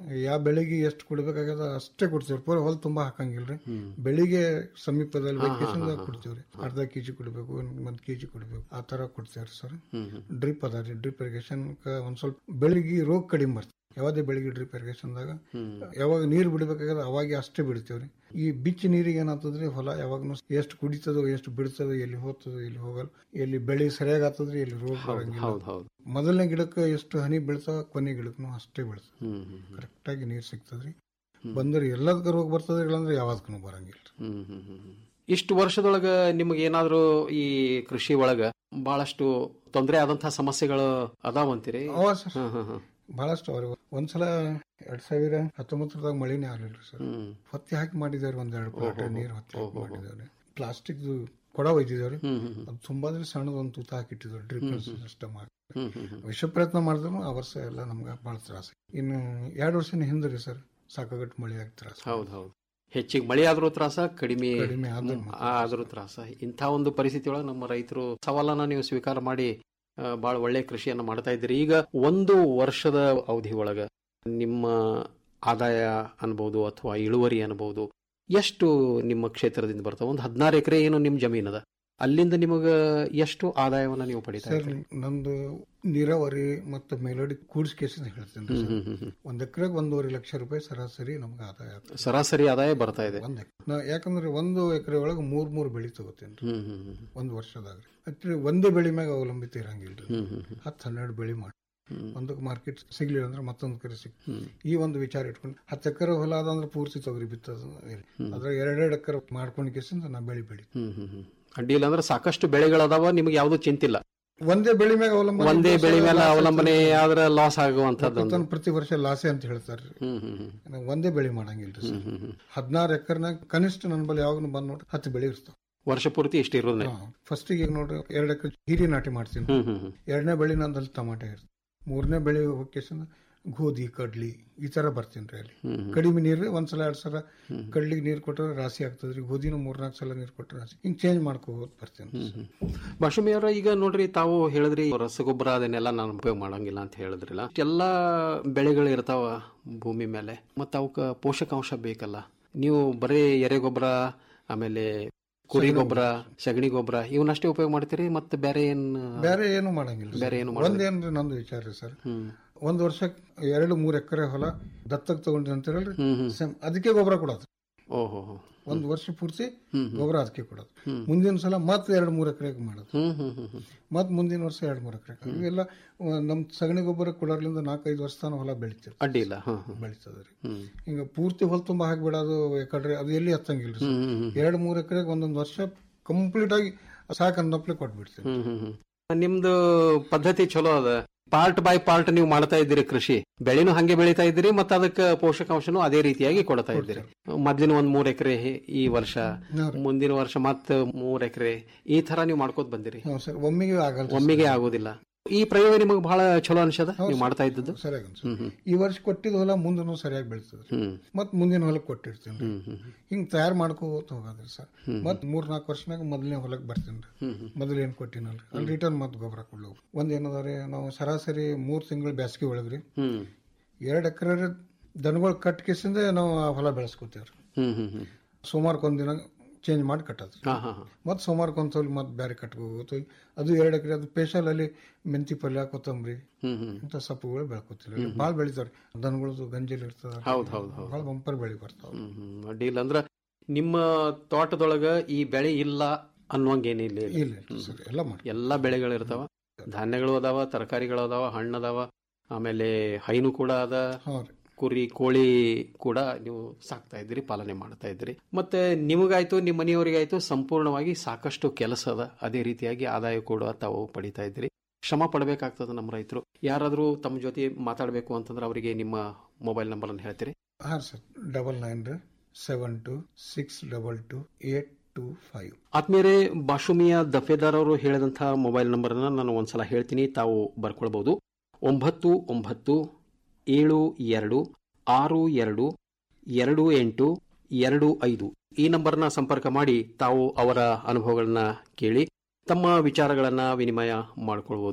ಯಾವ ಬೆಳಿಗ್ಗೆ ಎಷ್ಟು ಕುಡ್ಬೇಕಾಗ್ಯದ ಅಷ್ಟೇ ಕೊಡ್ತೀವಿ ಪೂರ ಹೊಲ ತುಂಬಾ ಹಾಕಂಗಿಲ್ರಿ ಬೆಳಿಗ್ಗೆ ಸಮೀಪದಲ್ಲಿ ಹಾ, ಹಾ, ವೆಕೇಶನ್ ಹಾ, ಹಾ. ಕೊಡ್ತೀವ್ರಿ ಅರ್ಧ ಕೆಜಿ ಕುಡ್ಬೇಕು ಒಂದ್ ಕೆಜಿ ಕುಡ್ಬೇಕು ಆ ತರ ಕೊಡ್ತೇವ್ರಿ ಸರ್ ಡ್ರಿಪ್ ಅದ ರೀ ಡ್ರಿಪ್ ಇರಿಗೇಷನ್ ಒಂದ್ ಸ್ವಲ್ಪ ಬೆಳಿಗ್ಗೆ ರೋಗ ಕಡಿಮೆ ಬರ್ತದೆ ಯಾವ್ದೇ ಬೆಳಿಗ್ಗೆ ಡ್ರಿಪ್ ಇರಿಗೇಷನ್ದಾಗ ಯಾವಾಗ ನೀರು ಬಿಡ್ಬೇಕಾಗದ ಅವಾಗ ಅಷ್ಟೇ ಬಿಡ್ತೇವ್ರಿ ಈ ಬಿಚ್ಚಿ ನೀರಿಗೆ ಏನಾಗ್ತದ್ರಿ ಹೊಲ ಯಾವಾಗ್ನು ಎಷ್ಟು ಕುಡಿತದೋ ಎಷ್ಟು ಬಿಡ್ತದೋ ಎಲ್ಲಿ ಹೋಗ್ತದೋ ಎಲ್ಲಿ ಹೋಗಲ್ಲ ಎಲ್ಲಿ ಬೆಳೆ ಸರಿಯಾಗಿ ಆಗ್ತದ್ರಿ ಎಲ್ಲಿ ರೋಗ ಬರಂಗಿಲ್ಲ ಹೌದು ಹೌದು ಮೊದಲನೇ ಗಿಡಕ್ಕೆ ಎಷ್ಟು ಹನಿ ಬೀಳ್ತಾವ ಕೊನೆ ಗಿಡಕ್ಕೂ ಅಷ್ಟೇ ಬೀಳ್ತದೆ ಕರೆಕ್ಟ್ ಆಗಿ ನೀರ್ ಸಿಗ್ತದ್ರಿ ಬಂದ್ರೆ ಎಲ್ಲದಕ್ಕೂ ರೋಗ ಬರ್ತದ್ರಿ ಇಲ್ಲಾಂದ್ರೆ ಯಾವ್ದಕ್ಕೂ ಬರಂಗಿಲ್ಲ ಹ್ಮ್ ಹ್ಮ್ ಹ್ಮ್ ಹ್ಮ್. ಇಷ್ಟು ವರ್ಷದೊಳಗ ನಿಮಗೆ ಏನಾದ್ರೂ ಈ ಕೃಷಿ ಒಳಗ ಬಹಳಷ್ಟು ತೊಂದರೆ ಆದಂತಹ ಸಮಸ್ಯೆಗಳು ಅದಾವಂತೀರಿ ಅವ ಸರ್ ಹ್ಮ್ ಹ್ಮ್ ಹ್ಮ್. ಬಹಳಷ್ಟು ಅವ್ರಿ ಒಂದ್ಸಲ ಎರಡ್ ಸಾವಿರ ಹತ್ತೊಂಬತ್ತರದಾಗ ಮಳಿನೇ ಆಗ್ಲಿಲ್ಲ ಸರ್ ಹ್ಮ್. ಹೊತ್ತಿ ಹಾಕಿ ಮಾಡಿದೇವ್ರಿ ಒಂದ್ ಎರಡು ಪ್ಲಾಟ್ ಓಹೋ. ನೀರ್ ಹೊತ್ತಿ ಹಾಕಿ ಓಹೋ. ಮಾಡಿದೇವ್ರಿ ಪ್ಲಾಸ್ಟಿಕ್ ಕೊಡ ಒಯ್ದಿದೇವ್ರಿ ಹ್ಮ್ ಹ್ಮ್ ಹ್ಮ್. ಅದು ತುಂಬಾದ್ರೆ ಸಣ್ಣದ ಒಂದು ತೂತ ಹಾಕಿಟ್ಟಿದ್ರು ಡ್ರಿಪ್ ಹ್ಮ್ ಹ್ಮ್. ಸಿಸ್ಟಮ್ ಹಾಕಿ ಹ್ಮ್ ಹ್ಮ್ ಹ್ಮ್. ವಿಶ್ವ ಪ್ರಯತ್ನ ಮಾಡಿದ್ರು ಆ ವರ್ಷ ಎಲ್ಲ ನಮ್ಗೆ ಬಹಳ ತ್ರಾಸ ಇನ್ನು ಎರಡು ವರ್ಷನ ಹಿಂದ್ರಿ ಸರ್ ಸಾಕಾಗಟ್ಟು ಮಳಿ ಆಗಿ ತ್ರಾಸ ಹೌದು ಹೌದು ಹೆಚ್ಚಿಗೆ ಮಳೆ ಆದ್ರೂ ತ್ರಾಸ ಕಡಿಮೆ ಕಡಿಮೆ ಆದ್ರೂ ಹ್ಮ್, ಆದ್ರೂ ತ್ರಾಸ ಇಂಥ ಒಂದು ಪರಿಸ್ಥಿತಿ ಒಳಗೆ ನಮ್ಮ ರೈತರು ಸವಾಲನ್ನ ನೀವು ಸ್ವೀಕಾರ ಮಾಡಿ ಆ, ಬಹಳ ಒಳ್ಳೆ ಕೃಷಿಯನ್ನ ಮಾಡ್ತಾ ಇದ್ದೀರಿ ಈಗ ಒಂದು ವರ್ಷದ ಅವಧಿ ಒಳಗ ನಿಮ್ಮ ಆದಾಯ ಅನ್ಬೋದು ಅಥವಾ ಇಳುವರಿ ಅನ್ಬೋದು ಎಷ್ಟು ನಿಮ್ಮ ಕ್ಷೇತ್ರದಿಂದ ಬರ್ತಾವ ಒಂದು ಹದಿನಾರು ಎಕರೆ ಏನು ನಿಮ್ ಜಮೀನದ ಅಲ್ಲಿಂದ ನಿಮಗ ಎಷ್ಟು ಆದಾಯವನ್ನ ನೀವು ಪಡಿತಾ ಸರ್ ಇದ್ದೀರಿ ನಂದು ನೀರಾವರಿ ಮತ್ತು ಮೇಲೋಡಿ ಕೂಡಿಸ್ಕೇಸಿಂದ ಹೇಳ್ತೇನೆ ಹ್ಮ್, ಹ್ಮ್, ಹ್ಮ್, ಹ್ಮ್. ಒಂದ್ ಎಕರೆಗೆ ಒಂದೂವರೆ ಲಕ್ಷ ರೂಪಾಯಿ ಸರಾಸರಿ ನಮ್ಗೆ ಆದಾಯ ಆಗ್ತದೆ. ಸರಾಸರಿ ಆದಾಯ ಬರ್ತಾ ಇದೆ ಒಂದ್ ಎಕರೆ ನಾ ಯಾಕಂದ್ರೆ ಒಂದು ಎಕರೆ ಒಳಗೆ ಮೂರ್ ಮೂರ್ ಬೆಳಿ ತಗೋತೇನೆ ಹ್ಮ್ ಹ್ಮ್ ಹ್ಮ್ ಒಂದ್ ವರ್ಷದಾಗ ಆಕ್ಚುಲಿ ಒಂದೇ ಬೆಳಿ ಮ್ಯಾಗ ಅವಲಂಬಿತ ಇರಂಗಿಲ್ರಿ ಹ್ಮ್ ಹ್ಮ್ ಹ್ಮ್. ಹತ್ತು ಹನ್ನೆರಡು ಬೆಳಿ ಮಾಡಿ ಹ್ಮ್. ಒಂದಕ್ಕೆ ಮಾರ್ಕೆಟ್ ಸಿಗ್ಲಿಲ್ಲ ಅಂದ್ರೆ ಮತ್ತೊಂದು ಕಡೆ ಸಿಗ್ ಹ್ಮ್. ಈ ಒಂದು ವಿಚಾರ ಇಟ್ಕೊಂಡು ಹತ್ತು ಎಕರೆ ಹೊಲ ಅದಂದ್ರೆ ಪೂರ್ತಿ ತೊಗರಿ ಬಿತ್ತದ ಅದ್ರಾಗ ಎರಡೆರಡು ಎಕರೆ ಮಾಡ್ಕೊಂಡು ಕೇಸಿಂದ ನಾ ಬೆಳಿ ಬೆಳಿ ಹ್ಮ್ ಹ್ಮ್ ಹ್ಮ್ ಅಡ್ಡಿಲ್ಲ ಅಂದ್ರೆ ಸಾಕಷ್ಟು ಬೆಳೆಗಳದಾವ ನಿಮ್ಗೆ ಯಾವ್ದು ಚಿಂತಿಲ್ಲ ಒಂದೇ ಬೆಳಿ ಮ್ಯಾಗ ಅವಲಂಬನೆ ಒಂದೇ ಇದ್ರೆ ಬೆಳೆ ಸರ್ ಮೇಲೆ ಲಾಸ್ ಅವಲಂಬನೆ ಆಗ್ತದೆ. ಆದ್ರೆ ಲಾಸ್ ಆಗುವಂತದ್ದು ಒಕ್ಕಲ್ತನ ಪ್ರತಿ ವರ್ಷ ಲಾಸೆ ಅಂತ ಹೇಳ್ತಾರೆ ಹ್ಮ್ ಹ್ಮ್ ಹ್ಮ್ ಒಂದೇ ಬೆಳಿ ಮಾಡಂಗಿಲ್ರಿ ಸರ್ ಹ್ಮ್ ಹ್ಮ್. ಹದಿನಾರು ಎಕರ್ನಾಗ ಕನಿಷ್ಠ ನನ್ನ ಬಳಿ ಯಾವಾಗ ಬಂದ್ ನೋಡ್ರಿ ಹತ್ತು ಬೆಳೆ ಇರ್ತಾವ ವರ್ಷ ಪೂರ್ತಿ ಇಷ್ಟ ಇರೋದೇ ಫಸ್ಟ್ ಈಗ ನೋಡ್ರಿ ಎರಡು ಎಕರೆ ಹೀರಿ ನಾಟಿ ಮಾಡ್ತೀನಿ ಹ್ಮ್ ಹ್ಮ್ ಹ್ಮ್. ಎರಡನೇ ಬೆಳೆ ನಂದಲ್ಲಿ ಟಮಾಟೆ ಇರ್ತದೆ ಮೂರನೇ ಬೆಳೆ ಹೋಗ್ಕೇಸಿಂದ ಗೋಧಿ ಕಡ್ಲಿ ಈ ತರ ಬರ್ತೀನಿ ರೀ ಅಲ್ಲಿ ಹ್ಮ್ ಹ್ಮ್. ಕಡಿಮೆ ನೀರು ಒಂದ್ಸಲ ಎರಡ್ ಸಲ ಕಡ್ಲಿಗೆ ನೀರು ಕೊಟ್ಟರೆ ರಾಶಿ ಆಗ್ತದ್ರಿ ಗೋಧಿನೂ ಮೂರ್ನಾಲ್ಕು ಸಲ ನೀರು ಕೊಟ್ಟರೆ ರಾಶಿ ಹಿಂಗ್ ಚೇಂಜ್ ಮಾಡ್ಕೋಬೋದು ಬರ್ತೀನಿ ಭಾಷುಮಿ ಅವರ ಈಗ ನೋಡ್ರಿ ತಾವು ಹೇಳಿದ್ರಿ ರಸಗೊಬ್ಬರ ಅದನ್ನೆಲ್ಲ ನಾನು ಉಪಯೋಗ ಮಾಡಂಗಿಲ್ಲ ಅಂತ ಹೇಳಿದ್ರಿಲ್ಲ ಎಲ್ಲಾ ಬೆಳೆಗಳು ಇರ್ತಾವ ಭೂಮಿ ಮೇಲೆ ಮತ್ತ ಅವಕ್ಕ ಪೋಷಕಾಂಶ ಬೇಕಲ್ಲ ನೀವು ಬರೀ ಎರೆಗೊಬ್ಬರ ಆಮೇಲೆ ಕುರಿ ಸಗಣಿ ಗೊಬ್ಬರ ಸಗಣಿ ಗೊಬ್ಬರ ಇವನ್ನಷ್ಟೇ ಉಪಯೋಗ ಮಾಡ್ತೀರಿ ಮತ್ತೆ ಬೇರೆ ಏನ್ ಬೇರೆ ಏನು ಮಾಡಂಗಿಲ್ಲ ಬೇರೆ ಏನು ಒಂದೇನ್ರಿ ನಂದು ವಿಚಾರ ರೀ ಸರ್ ಹ್ಮ್ ಒಂದ್ ವರ್ಷ ಎರಡು ಮೂರ್ ಎಕರೆ ಹೊಲ ದತ್ತಕ್ ತಗೊಂಡ್ರಿ ಅಂತ ಹೇಳ್ರಿ ಹ್ಮ್ ಹ್ಮ್. ಸೇಮ್ ಅದಕ್ಕೆ ಗೊಬ್ಬರ ಕೊಡೋದು ಓಹೋ ಹೋ. ಒಂದ್ ವರ್ಷ ಪೂರ್ತಿ ಹ್ಮ್ ಹ್ಮ್. ಗೊಬ್ಬರ ಅದಕ್ಕೆ ಕೊಡೋದು ಹ್ಮ್. ಮುಂದಿನ ಸಲ ಮತ್ತೆ ಎರಡು ಮೂರ್ ಎಕರೆಗೆ ಮಾಡೋದು ಹ್ಮ್ ಹ್ಮ್ ಹ್ಮ್ ಹ್ಮ್. ಮತ್ ಮುಂದಿನ ವರ್ಷ ಎರಡು ಮೂರು ಎಕರೆ ಇವೆಲ್ಲ ಆ, ನಮ್ ಸಗಣಿ ಗೊಬ್ಬರ ಕೊಡೋದ್ರಿಂದ ನಾಲ್ಕೈದು ವರ್ಷ ತನಕ ಹೊಲ ಬೆಳಿತೀವಿ ಅಡ್ಡಿ ಇಲ್ಲ ಹ್ಮ್ ಹ್ಮ್. ಬೆಳಿತದ್ರಿ ಹ್ಮ್ ಹಿಂಗ ಪೂರ್ತಿ ಹೊಲ ತುಂಬಾ ಹಾಕ್ಬಿಡೋದು ಯಾಕಂದ್ರೆ ಅದು ಎಲ್ಲಿ ಹತ್ತಂಗಿಲ್ಲ ಹ್ಮ್ ಹ್ಮ್ ಹ್ಮ್. ಎರಡು ಮೂರು ಎಕರೆಗೆ ಒಂದೊಂದು ವರ್ಷ ಕಂಪ್ಲೀಟ್ ಆಗಿ ಸಾಕಂದಪ್ಲೆ ಕೊಟ್ಬಿಡ್ತೀವಿ ಹ್ಮ್ ಹ್ಮ್ ಹ್ಮ್. ನಿಮ್ದು ಪದ್ಧತಿ ಚಲೋ ಅದ ಪಾರ್ಟ್ ಬೈ ಪಾರ್ಟ್ ನೀವು ಮಾಡ್ತಾ ಇದ್ದೀರಿ ಕೃಷಿ ಬೆಳೆನೂ ಹಂಗೆ ಬೆಳಿತಾ ಇದ್ದೀರಿ ಮತ್ತೆ ಅದಕ್ಕೆ ಪೋಷಕಾಂಶನೂ ಅದೇ ರೀತಿಯಾಗಿ ಕೊಡ್ತಾ ಇದ್ದೀರಿ ಮೊದ್ಲಿನ ಒಂದ್ ಮೂರ್ ಎಕರೆ ಈ ವರ್ಷ ಮುಂದಿನ ವರ್ಷ ಮತ್ತೆ ಮೂರ್ ಎಕರೆ ಈ ತರ ನೀವು ಮಾಡ್ಕೋತ ಬಂದಿರಿ ಹ್ಞೂ ಸರ್ ಒಮ್ಮೆಗೆ ಆಗಲ್ಲ ಒಮ್ಮೆಗೆ ಆಗೋದಿಲ್ಲ ಈ ಪ್ರಯೋಗ ನಿಮಗೆ ಬಹಳ ಚಲೋ ಅನ್ಸದ ನೀವು ಮಾಡ್ತಾ ಇದ್ದದ್ದು ಸರಿಯಾಗಿ ಅನ್ಸುತ್ತೆ. ಹ್ಮ್ ಹ್ಮ್ ಈ ವರ್ಷ ಕೊಟ್ಟಿದ ಹೊಲ ಮುಂದೂ ಸರಿಯಾಗಿ ಬೆಳಿತದ್ರಿ ಹ್ಮ್ ಮತ್ ಮುಂದಿನ ಹೊಲಕ್ಕೆ ಕೊಟ್ಟಿರ್ತೀನಿ ಹ್ಮ್ ಹ್ಮ್ ಹಿಂಗ್ ತಯಾರು ಮಾಡ್ಕೋತ ಹೋಗೋದ್ರಿ ಸರ್ ಹ್ಮ್. ಮತ್ ಮೂರ್ ನಾಲ್ಕು ವರ್ಷನಾಗ ಮೊದಲನೇ ಹೊಲಕ್ಕೆ ಬರ್ತೀನಿ ಹ್ಮ್ ಹ್ಮ್. ಮೊದಲು ಏನ್ ಕೊಟ್ಟಿನಲ್ರಿ ಅಲ್ಲಿ ರಿಟರ್ನ್ ಮತ್ ಗೊಬ್ಬರ ಕೊಡ್ಲು ಒಂದ್ ಏನದಾರಿ ನಾವು ಸರಾಸರಿ ಮೂರ್ ತಿಂಗಳು ಬ್ಯಾಸ್ಗಿ ಒಳಗ್ರಿ ಹ್ಮ್ ಎರಡ್ ಎಕರೆ ದನಗಳು ಕಟ್ ಕಿಸಿಂದ ನಾವು ಆ ಹೊಲ ಬೆಳೆಸ್ಕೊತೇವ್ರಿ ಹ್ಮ್ ಹ್ಮ್ ಹ್ಮ್ ಸೋಮವಾರಕ್ಕೊಂದ್ ದಿನ ಚೇಂಜ್ ಮಾಡಿ ಕಟ್ಟೋದು ಹಾ ಹಾ ಹಾ ಮತ್ ಸೋಮವಾರಕ್ಕೊಂದ್ ಸಲ ಮತ್ತೆ ಬೇರೆ ಕಟ್ಕೋತ ಅದು ಎರಡ್ ಎಕರೆ ಅದು ಸ್ಪೆಷಲ್ ಅಲ್ಲಿ ಮೆಂತಿ ಪಲ್ಯ ಕೊತ್ತಂಬರಿ ಹ್ಮ್ ಹ್ಮ್ ಇಂಥ ಸೊಪ್ಪುಗಳು ಬೆಳ್ಕೊತಿಲ್ಲ ಭಾಳ ಬೆಳಿತಾವ್ರಿ ದನಗಳದು ಗಂಜಲ್ ಇರ್ತದ ಹೌದ್ ಹೌದ್ ಹೌದ್ ಭಾಳ ಬಂಪರ್ ಬೆಳಿ ಬರ್ತಾವ ಹ್ಮ್ ಹ್ಮ್ ಅಡ್ಡಿ ಇಲ್ಲ ಅಂದ್ರ ನಿಮ್ಮ ತೋಟದೊಳಗ ಈ ಬೆಳೆ ಇಲ್ಲ ಅನ್ನುವಂಗೇನಿಲ್ಲ ಇಲ್ಲಿ. ಇಲ್ಲ ಇಲ್ಲ ಸರ್ ಎಲ್ಲ ಮಾಡಿ ಎಲ್ಲಾ ಬೆಳೆಗಳು ಇರ್ತಾವ ಧಾನ್ಯಗಳು ಅದಾವ ತರಕಾರಿಗಳು ಅದಾವ ಹಣ್ಣು ಅದಾವ ಆಮೇಲೆ ಹೈನು ಕೂಡ ಅದ ಹೌದ್ರಿ ಕುರಿ ಕೋಳಿ ಕೂಡ ನೀವು ಸಾಕ್ತಾ ಇದ್ದೀರಿ ಪಾಲನೆ ಮಾಡ್ತಾ ಇದ್ದೀರಿ ಮತ್ತೆ ನಿಮಗಾಯ್ತು ನಿಮ್ಮ ಮನೆಯವರಿಗಾಯ್ತು ಸಂಪೂರ್ಣವಾಗಿ ಸಾಕಷ್ಟು ಕೆಲಸ ಅದ ಅದೇ ರೀತಿಯಾಗಿ ಆದಾಯ ಕೂಡ ತಾವು ಪಡಿತಾ ಇದ್ದೀರಿ ಶ್ರಮ ಪಡಬೇಕಾಗ್ತದೆ ನಮ್ಮ ರೈತರು ಯಾರಾದರೂ ತಮ್ಮ ಜೊತೆ ಮಾತಾಡಬೇಕು ಅಂತಂದ್ರೆ ಅವರಿಗೆ ನಿಮ್ಮ ಮೊಬೈಲ್ ನಂಬರ್ ಅನ್ನು ಹೇಳ್ತೀರಿ ಹಾ sir double nine seven two six double two eight two five ಆತ್ಮೀಯರೇ ಬಾಷುಮಿಯ ದಫೇದಾರ್ ಅವರು ಹೇಳಿದಂತಹ ಮೊಬೈಲ್ ನಂಬರನ್ನು ನಾನು ಒಂದ್ಸಲ ಹೇಳ್ತೀನಿ ತಾವು ಬರ್ಕೊಳ್ಬಹುದು ಒಂಬತ್ತು ಒಂಬತ್ತು ಏಳು ಎರಡು ಆರು ಎರಡು ಎರಡು ಎಂಟು ಎರಡು ಐದು ಈ ನಂಬರ್ನ ಸಂಪರ್ಕ ಮಾಡಿ ತಾವು ಅವರ ಅನುಭವಗಳನ್ನ ಕೇಳಿ ತಮ್ಮ ವಿಚಾರಗಳನ್ನ ವಿನಿಮಯ ಮಾಡಿಕೊಳ್ಬಹುದು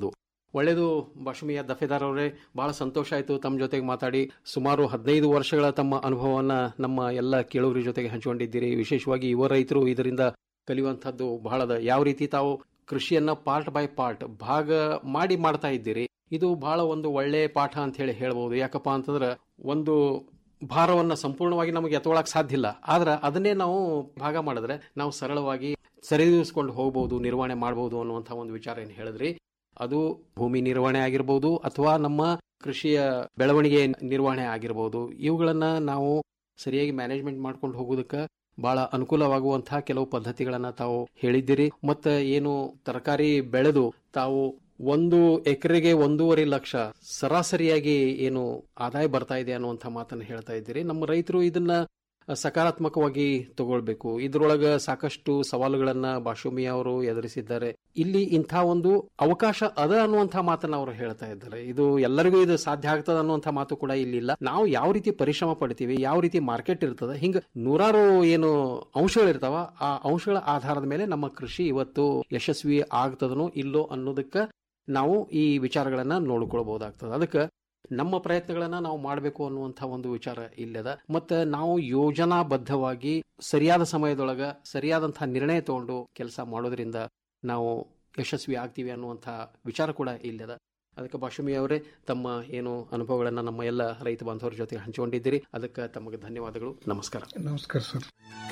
ಒಳ್ಳೆಯದು ಬಾಷುಮಿಯ ದಫೇದಾರ್ ಅವರೇ ಬಹಳ ಸಂತೋಷ ಆಯಿತು ತಮ್ಮ ಜೊತೆಗೆ ಮಾತಾಡಿ ಸುಮಾರು ಹದಿನೈದು ವರ್ಷಗಳ ತಮ್ಮ ಅನುಭವವನ್ನ ನಮ್ಮ ಎಲ್ಲ ಕೇಳುಗರ ಜೊತೆಗೆ ಹಂಚಿಕೊಂಡಿದ್ದೀರಿ ವಿಶೇಷವಾಗಿ ಯುವ ರೈತರು ಇದರಿಂದ ಕಲಿಯುವಂತಹದ್ದು ಬಹಳದ ಯಾವ ರೀತಿ ತಾವು ಕೃಷಿಯನ್ನ ಪಾರ್ಟ್ ಬೈ ಪಾರ್ಟ್ ಭಾಗ ಮಾಡಿ ಮಾಡ್ತಾ ಇದ್ದೀರಿ ಇದು ಬಹಳ ಒಂದು ಒಳ್ಳೆ ಪಾಠ ಅಂತ ಹೇಳಿ ಹೇಳ್ಬೋದು ಯಾಕಪ್ಪ ಅಂತಂದ್ರೆ ಒಂದು ಭಾರವನ್ನ ಸಂಪೂರ್ಣವಾಗಿ ನಮಗೆ ಎತ್ತೊಳಕ್ ಸಾಧ್ಯ ಇಲ್ಲ ಆದ್ರೆ ಅದನ್ನೇ ನಾವು ಭಾಗ ಮಾಡಿದ್ರೆ ನಾವು ಸರಳವಾಗಿ ಸರಿದೂಗಿಸ್ಕೊಂಡು ಹೋಗ್ಬೋದು ನಿರ್ವಹಣೆ ಮಾಡಬಹುದು ಅನ್ನುವಂಥ ಒಂದು ವಿಚಾರ ಏನು ಹೇಳಿದ್ರಿ ಅದು ಭೂಮಿ ನಿರ್ವಹಣೆ ಆಗಿರ್ಬೋದು ಅಥವಾ ನಮ್ಮ ಕೃಷಿಯ ಬೆಳವಣಿಗೆ ನಿರ್ವಹಣೆ ಆಗಿರ್ಬೋದು ಇವುಗಳನ್ನ ನಾವು ಸರಿಯಾಗಿ ಮ್ಯಾನೇಜ್ಮೆಂಟ್ ಮಾಡ್ಕೊಂಡು ಹೋಗೋದಕ್ಕೆ ಬಹಳ ಅನುಕೂಲವಾಗುವಂತಹ ಕೆಲವು ಪದ್ಧತಿಗಳನ್ನ ತಾವು ಹೇಳಿದ್ದೀರಿ ಮತ್ತೆ ಏನು ತರಕಾರಿ ಬೆಳೆದು ತಾವು ಒಂದು ಎಕರೆಗೆ ಒಂದೂವರೆ ಲಕ್ಷ ಸರಾಸರಿಯಾಗಿ ಏನು ಆದಾಯ ಬರ್ತಾ ಇದೆ ಅನ್ನುವಂಥ ಮಾತನ್ನು ಹೇಳ್ತಾ ಇದ್ದೀರಿ ನಮ್ಮ ರೈತರು ಇದನ್ನ ಸಕಾರಾತ್ಮಕವಾಗಿ ತಗೊಳ್ಬೇಕು ಇದ್ರೊಳಗ ಸಾಕಷ್ಟು ಸವಾಲುಗಳನ್ನ ಬಾಷುಮಿ ಅವರು ಎದುರಿಸಿದ್ದಾರೆ ಇಲ್ಲಿ ಇಂಥ ಒಂದು ಅವಕಾಶ ಅದ ಅನ್ನುವಂಥ ಮಾತನ್ನ ಅವರು ಹೇಳ್ತಾ ಇದ್ದಾರೆ ಇದು ಎಲ್ಲರಿಗೂ ಇದು ಸಾಧ್ಯ ಆಗ್ತದ ಅನ್ನುವಂಥ ಮಾತು ಕೂಡ ಇಲ್ಲಿ ಇಲ್ಲ ನಾವು ಯಾವ ರೀತಿ ಪರಿಶ್ರಮ ಪಡ್ತೀವಿ ಯಾವ ರೀತಿ ಮಾರ್ಕೆಟ್ ಇರ್ತದ ಹಿಂಗ ನೂರಾರು ಏನು ಅಂಶಗಳಿರ್ತಾವ ಆ ಅಂಶಗಳ ಆಧಾರದ ಮೇಲೆ ನಮ್ಮ ಕೃಷಿ ಇವತ್ತು ಯಶಸ್ವಿ ಆಗ್ತದನೋ ಇಲ್ಲೋ ಅನ್ನೋದಕ್ಕ ನಾವು ಈ ವಿಚಾರಗಳನ್ನ ನೋಡ್ಕೊಳ್ಬಹುದಾಗ್ತದೆ ಅದಕ್ಕೆ ನಮ್ಮ ಪ್ರಯತ್ನಗಳನ್ನ ನಾವು ಮಾಡಬೇಕು ಅನ್ನುವಂಥ ಒಂದು ವಿಚಾರ ಇಲ್ಲದ ಮತ್ತೆ ನಾವು ಯೋಜನಾಬದ್ಧವಾಗಿ ಸರಿಯಾದ ಸಮಯದೊಳಗ ಸರಿಯಾದಂತಹ ನಿರ್ಣಯ ತಗೊಂಡು ಕೆಲಸ ಮಾಡೋದ್ರಿಂದ ನಾವು ಯಶಸ್ವಿ ಆಗ್ತೀವಿ ಅನ್ನುವಂಥ ವಿಚಾರ ಕೂಡ ಇಲ್ಲದ ಅದಕ್ಕೆ ಬಾಷುಮಿ ಅವರೇ ತಮ್ಮ ಏನು ಅನುಭವಗಳನ್ನ ನಮ್ಮ ಎಲ್ಲ ರೈತ ಬಾಂಧವರ ಜೊತೆ ಹಂಚಿಕೊಂಡಿದ್ದೀರಿ ಅದಕ್ಕೆ ತಮಗೆ ಧನ್ಯವಾದಗಳು ನಮಸ್ಕಾರ ನಮಸ್ಕಾರ ಸರ್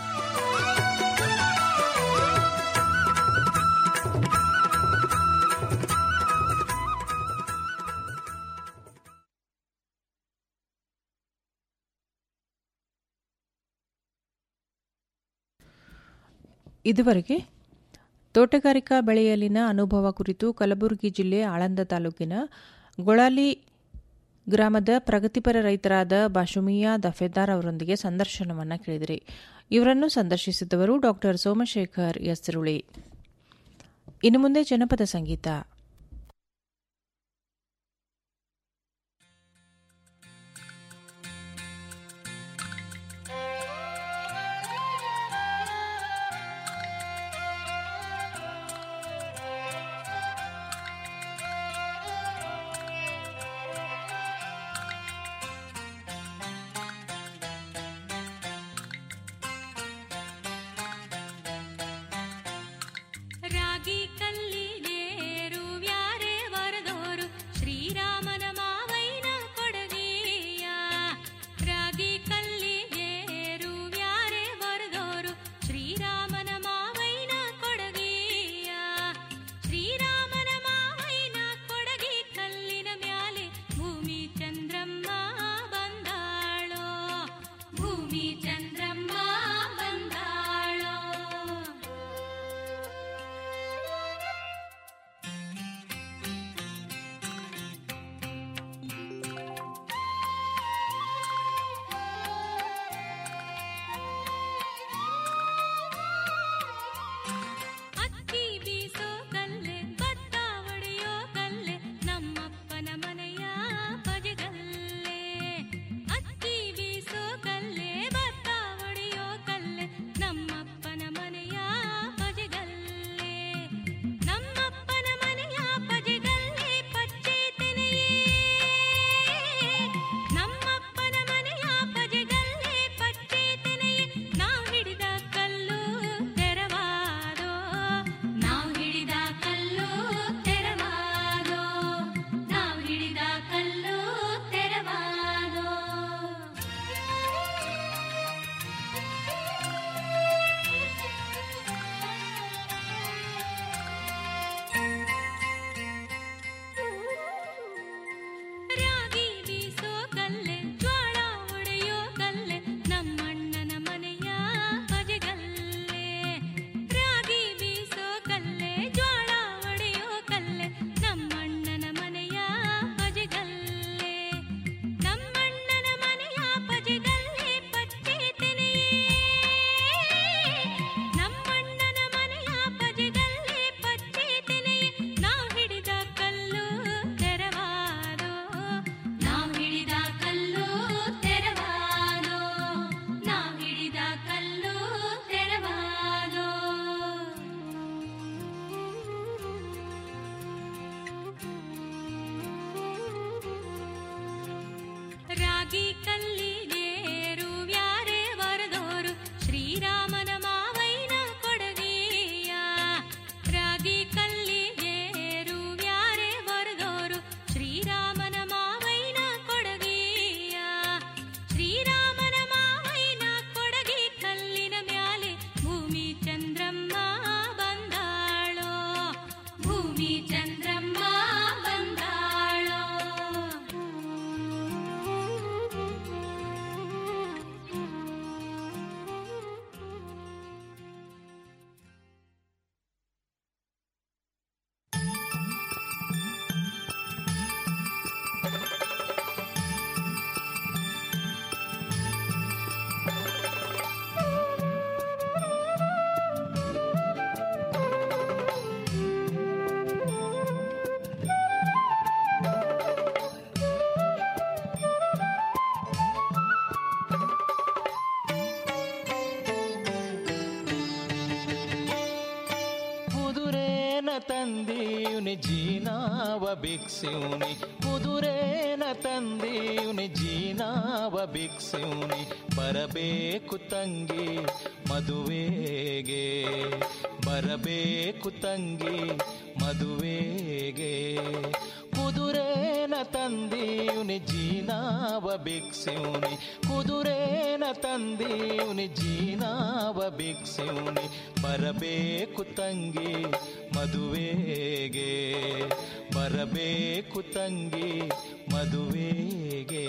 ಇದುವರೆಗೆ ತೋಟಗಾರಿಕಾ ಬೆಳೆಯಲ್ಲಿನ ಅನುಭವ ಕುರಿತು ಕಲಬುರಗಿ ಜಿಲ್ಲೆ ಆಳಂದ ತಾಲೂಕಿನ ಗೊಳಾಲಿ ಗ್ರಾಮದ ಪ್ರಗತಿಪರ ರೈತರಾದ ಬಾಷುಮಿಯಾ ದಫೇದಾರ್ ಅವರೊಂದಿಗೆ ಸಂದರ್ಶನವನ್ನು ಕೇಳಿದಿರಿ ಇವರನ್ನು ಸಂದರ್ಶಿಸಿದವರು ಡಾಕ್ಟರ್ ಸೋಮಶೇಖರ್ ಯಸ್ರುಳಿ ಇನ್ನು ಮುಂದೆ ಜನಪದ ಸಂಗೀತ ರಾಗಿ ಕಲ್ಲಿಗೆ ಜೀನಾವ ಭಿಕ್ಷುನಿ ಕುದುರೇನ ತಂದೀವ್ನಿ ಜೀನಾವ ಭಿಕ್ಷುನಿ ಬರಬೇಕು ತಂಗಿ ಮದುವೆಗೆ ಬರಬೇಕು ತಂಗಿ ಮದುವೆಗೆ ಕುದುರೇನ ತಂದೀವ್ನಿ ಜೀನಾವ ಭಿಕ್ಷುನಿ ಕುದುರೇನ ತಂದೀವ್ನಿ ಜೀನಾವ ಭಿಕ್ಷುನಿ ಬರಬೇಕು ತಂಗಿ ಮದುವೆಗೆ ಬರಬೇಕು ತಂಗಿ ಮದುವೆಗೆ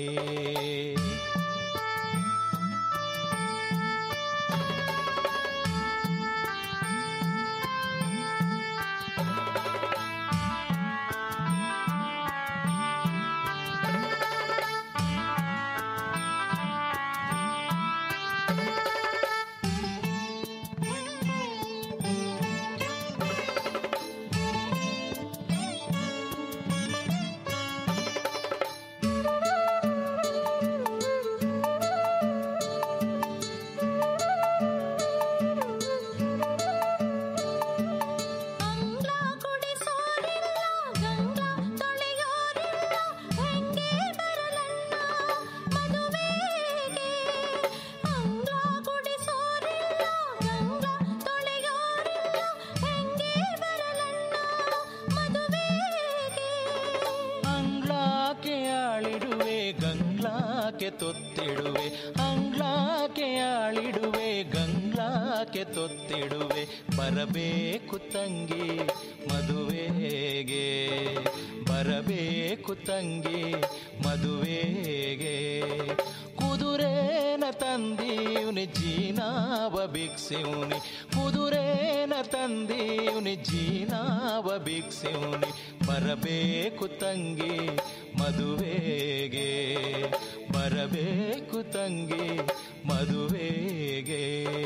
ಅಂಗ್ಲಾಕೆ ಆಳಿಡುವೆ ಗಂಗ್ಲಾಕೆ ತೊತ್ತಿಡುವೆ ಅಂಗ್ಲಾಕೆ ಆಳಿಡುವೆ ಗಂಗ್ಲಾಕೆ ತೊತ್ತಿಡುವೆ ಬರಬೇಕು ತಂಗಿ ಮದುವೆಗೆ ಬರಬೇಕು ತಂಗಿ ಮದುವೆಗೆ ಕುದುರೇನ ತಂದೀವ್ನಿ ಜೀನಾವ ಭಿಕ್ಷುನಿ ಕುದುರೇನ ತಂದೀವ್ನಿ ಜೀನಾವ ಭಿಕ್ಷುನಿ ಬರಬೇಕು ತಂಗಿ ಮದುವೆಗೆ ಬರಬೇಕು ತಂಗಿ ಮದುವೆಗೆ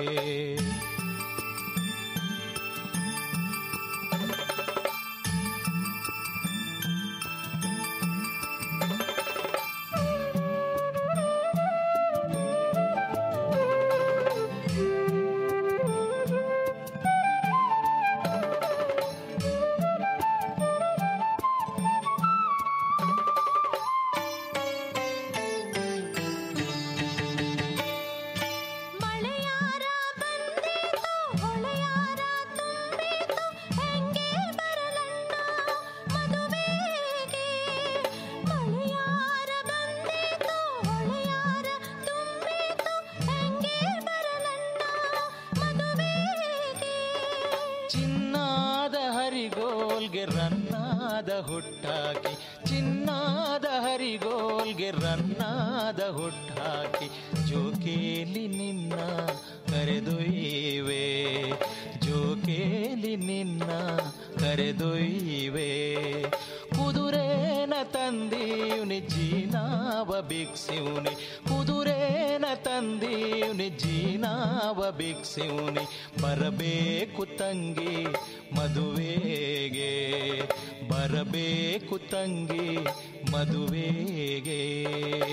ಚಿನ್ನಾದ ಹರಿಗೋಲ್ಗೆ ರನ್ನಾದ ಹುಟ್ಟಾಕಿ ಚಿನ್ನಾದ ಹರಿಗೋಲ್ಗೆ ರನ್ನಾದ ಹುಟ್ಟಾಕಿ ಜೋಕೇಲಿ ನಿನ್ನ ಕರೆದೊಯ್ಯುವೆ ಜೋಕೇಲಿ ನಿನ್ನ ಕರೆದೊಯ್ಯುವೆ ಕುದುರೇನ ತಂದೀವ್ನಿ ಜೀನಾವ ಭಿಕ್ಷುನಿ ಕುದುರೇನ ತಂದೀವ್ನಿ ಜೀನಾವ ಭಿಕ್ಷುನಿ ಬರಬೇಕು ತಂಗಿ ಮದುವೆಗೆ ಬರಬೇಕು ತಂಗಿ ಮದುವೆಗೆ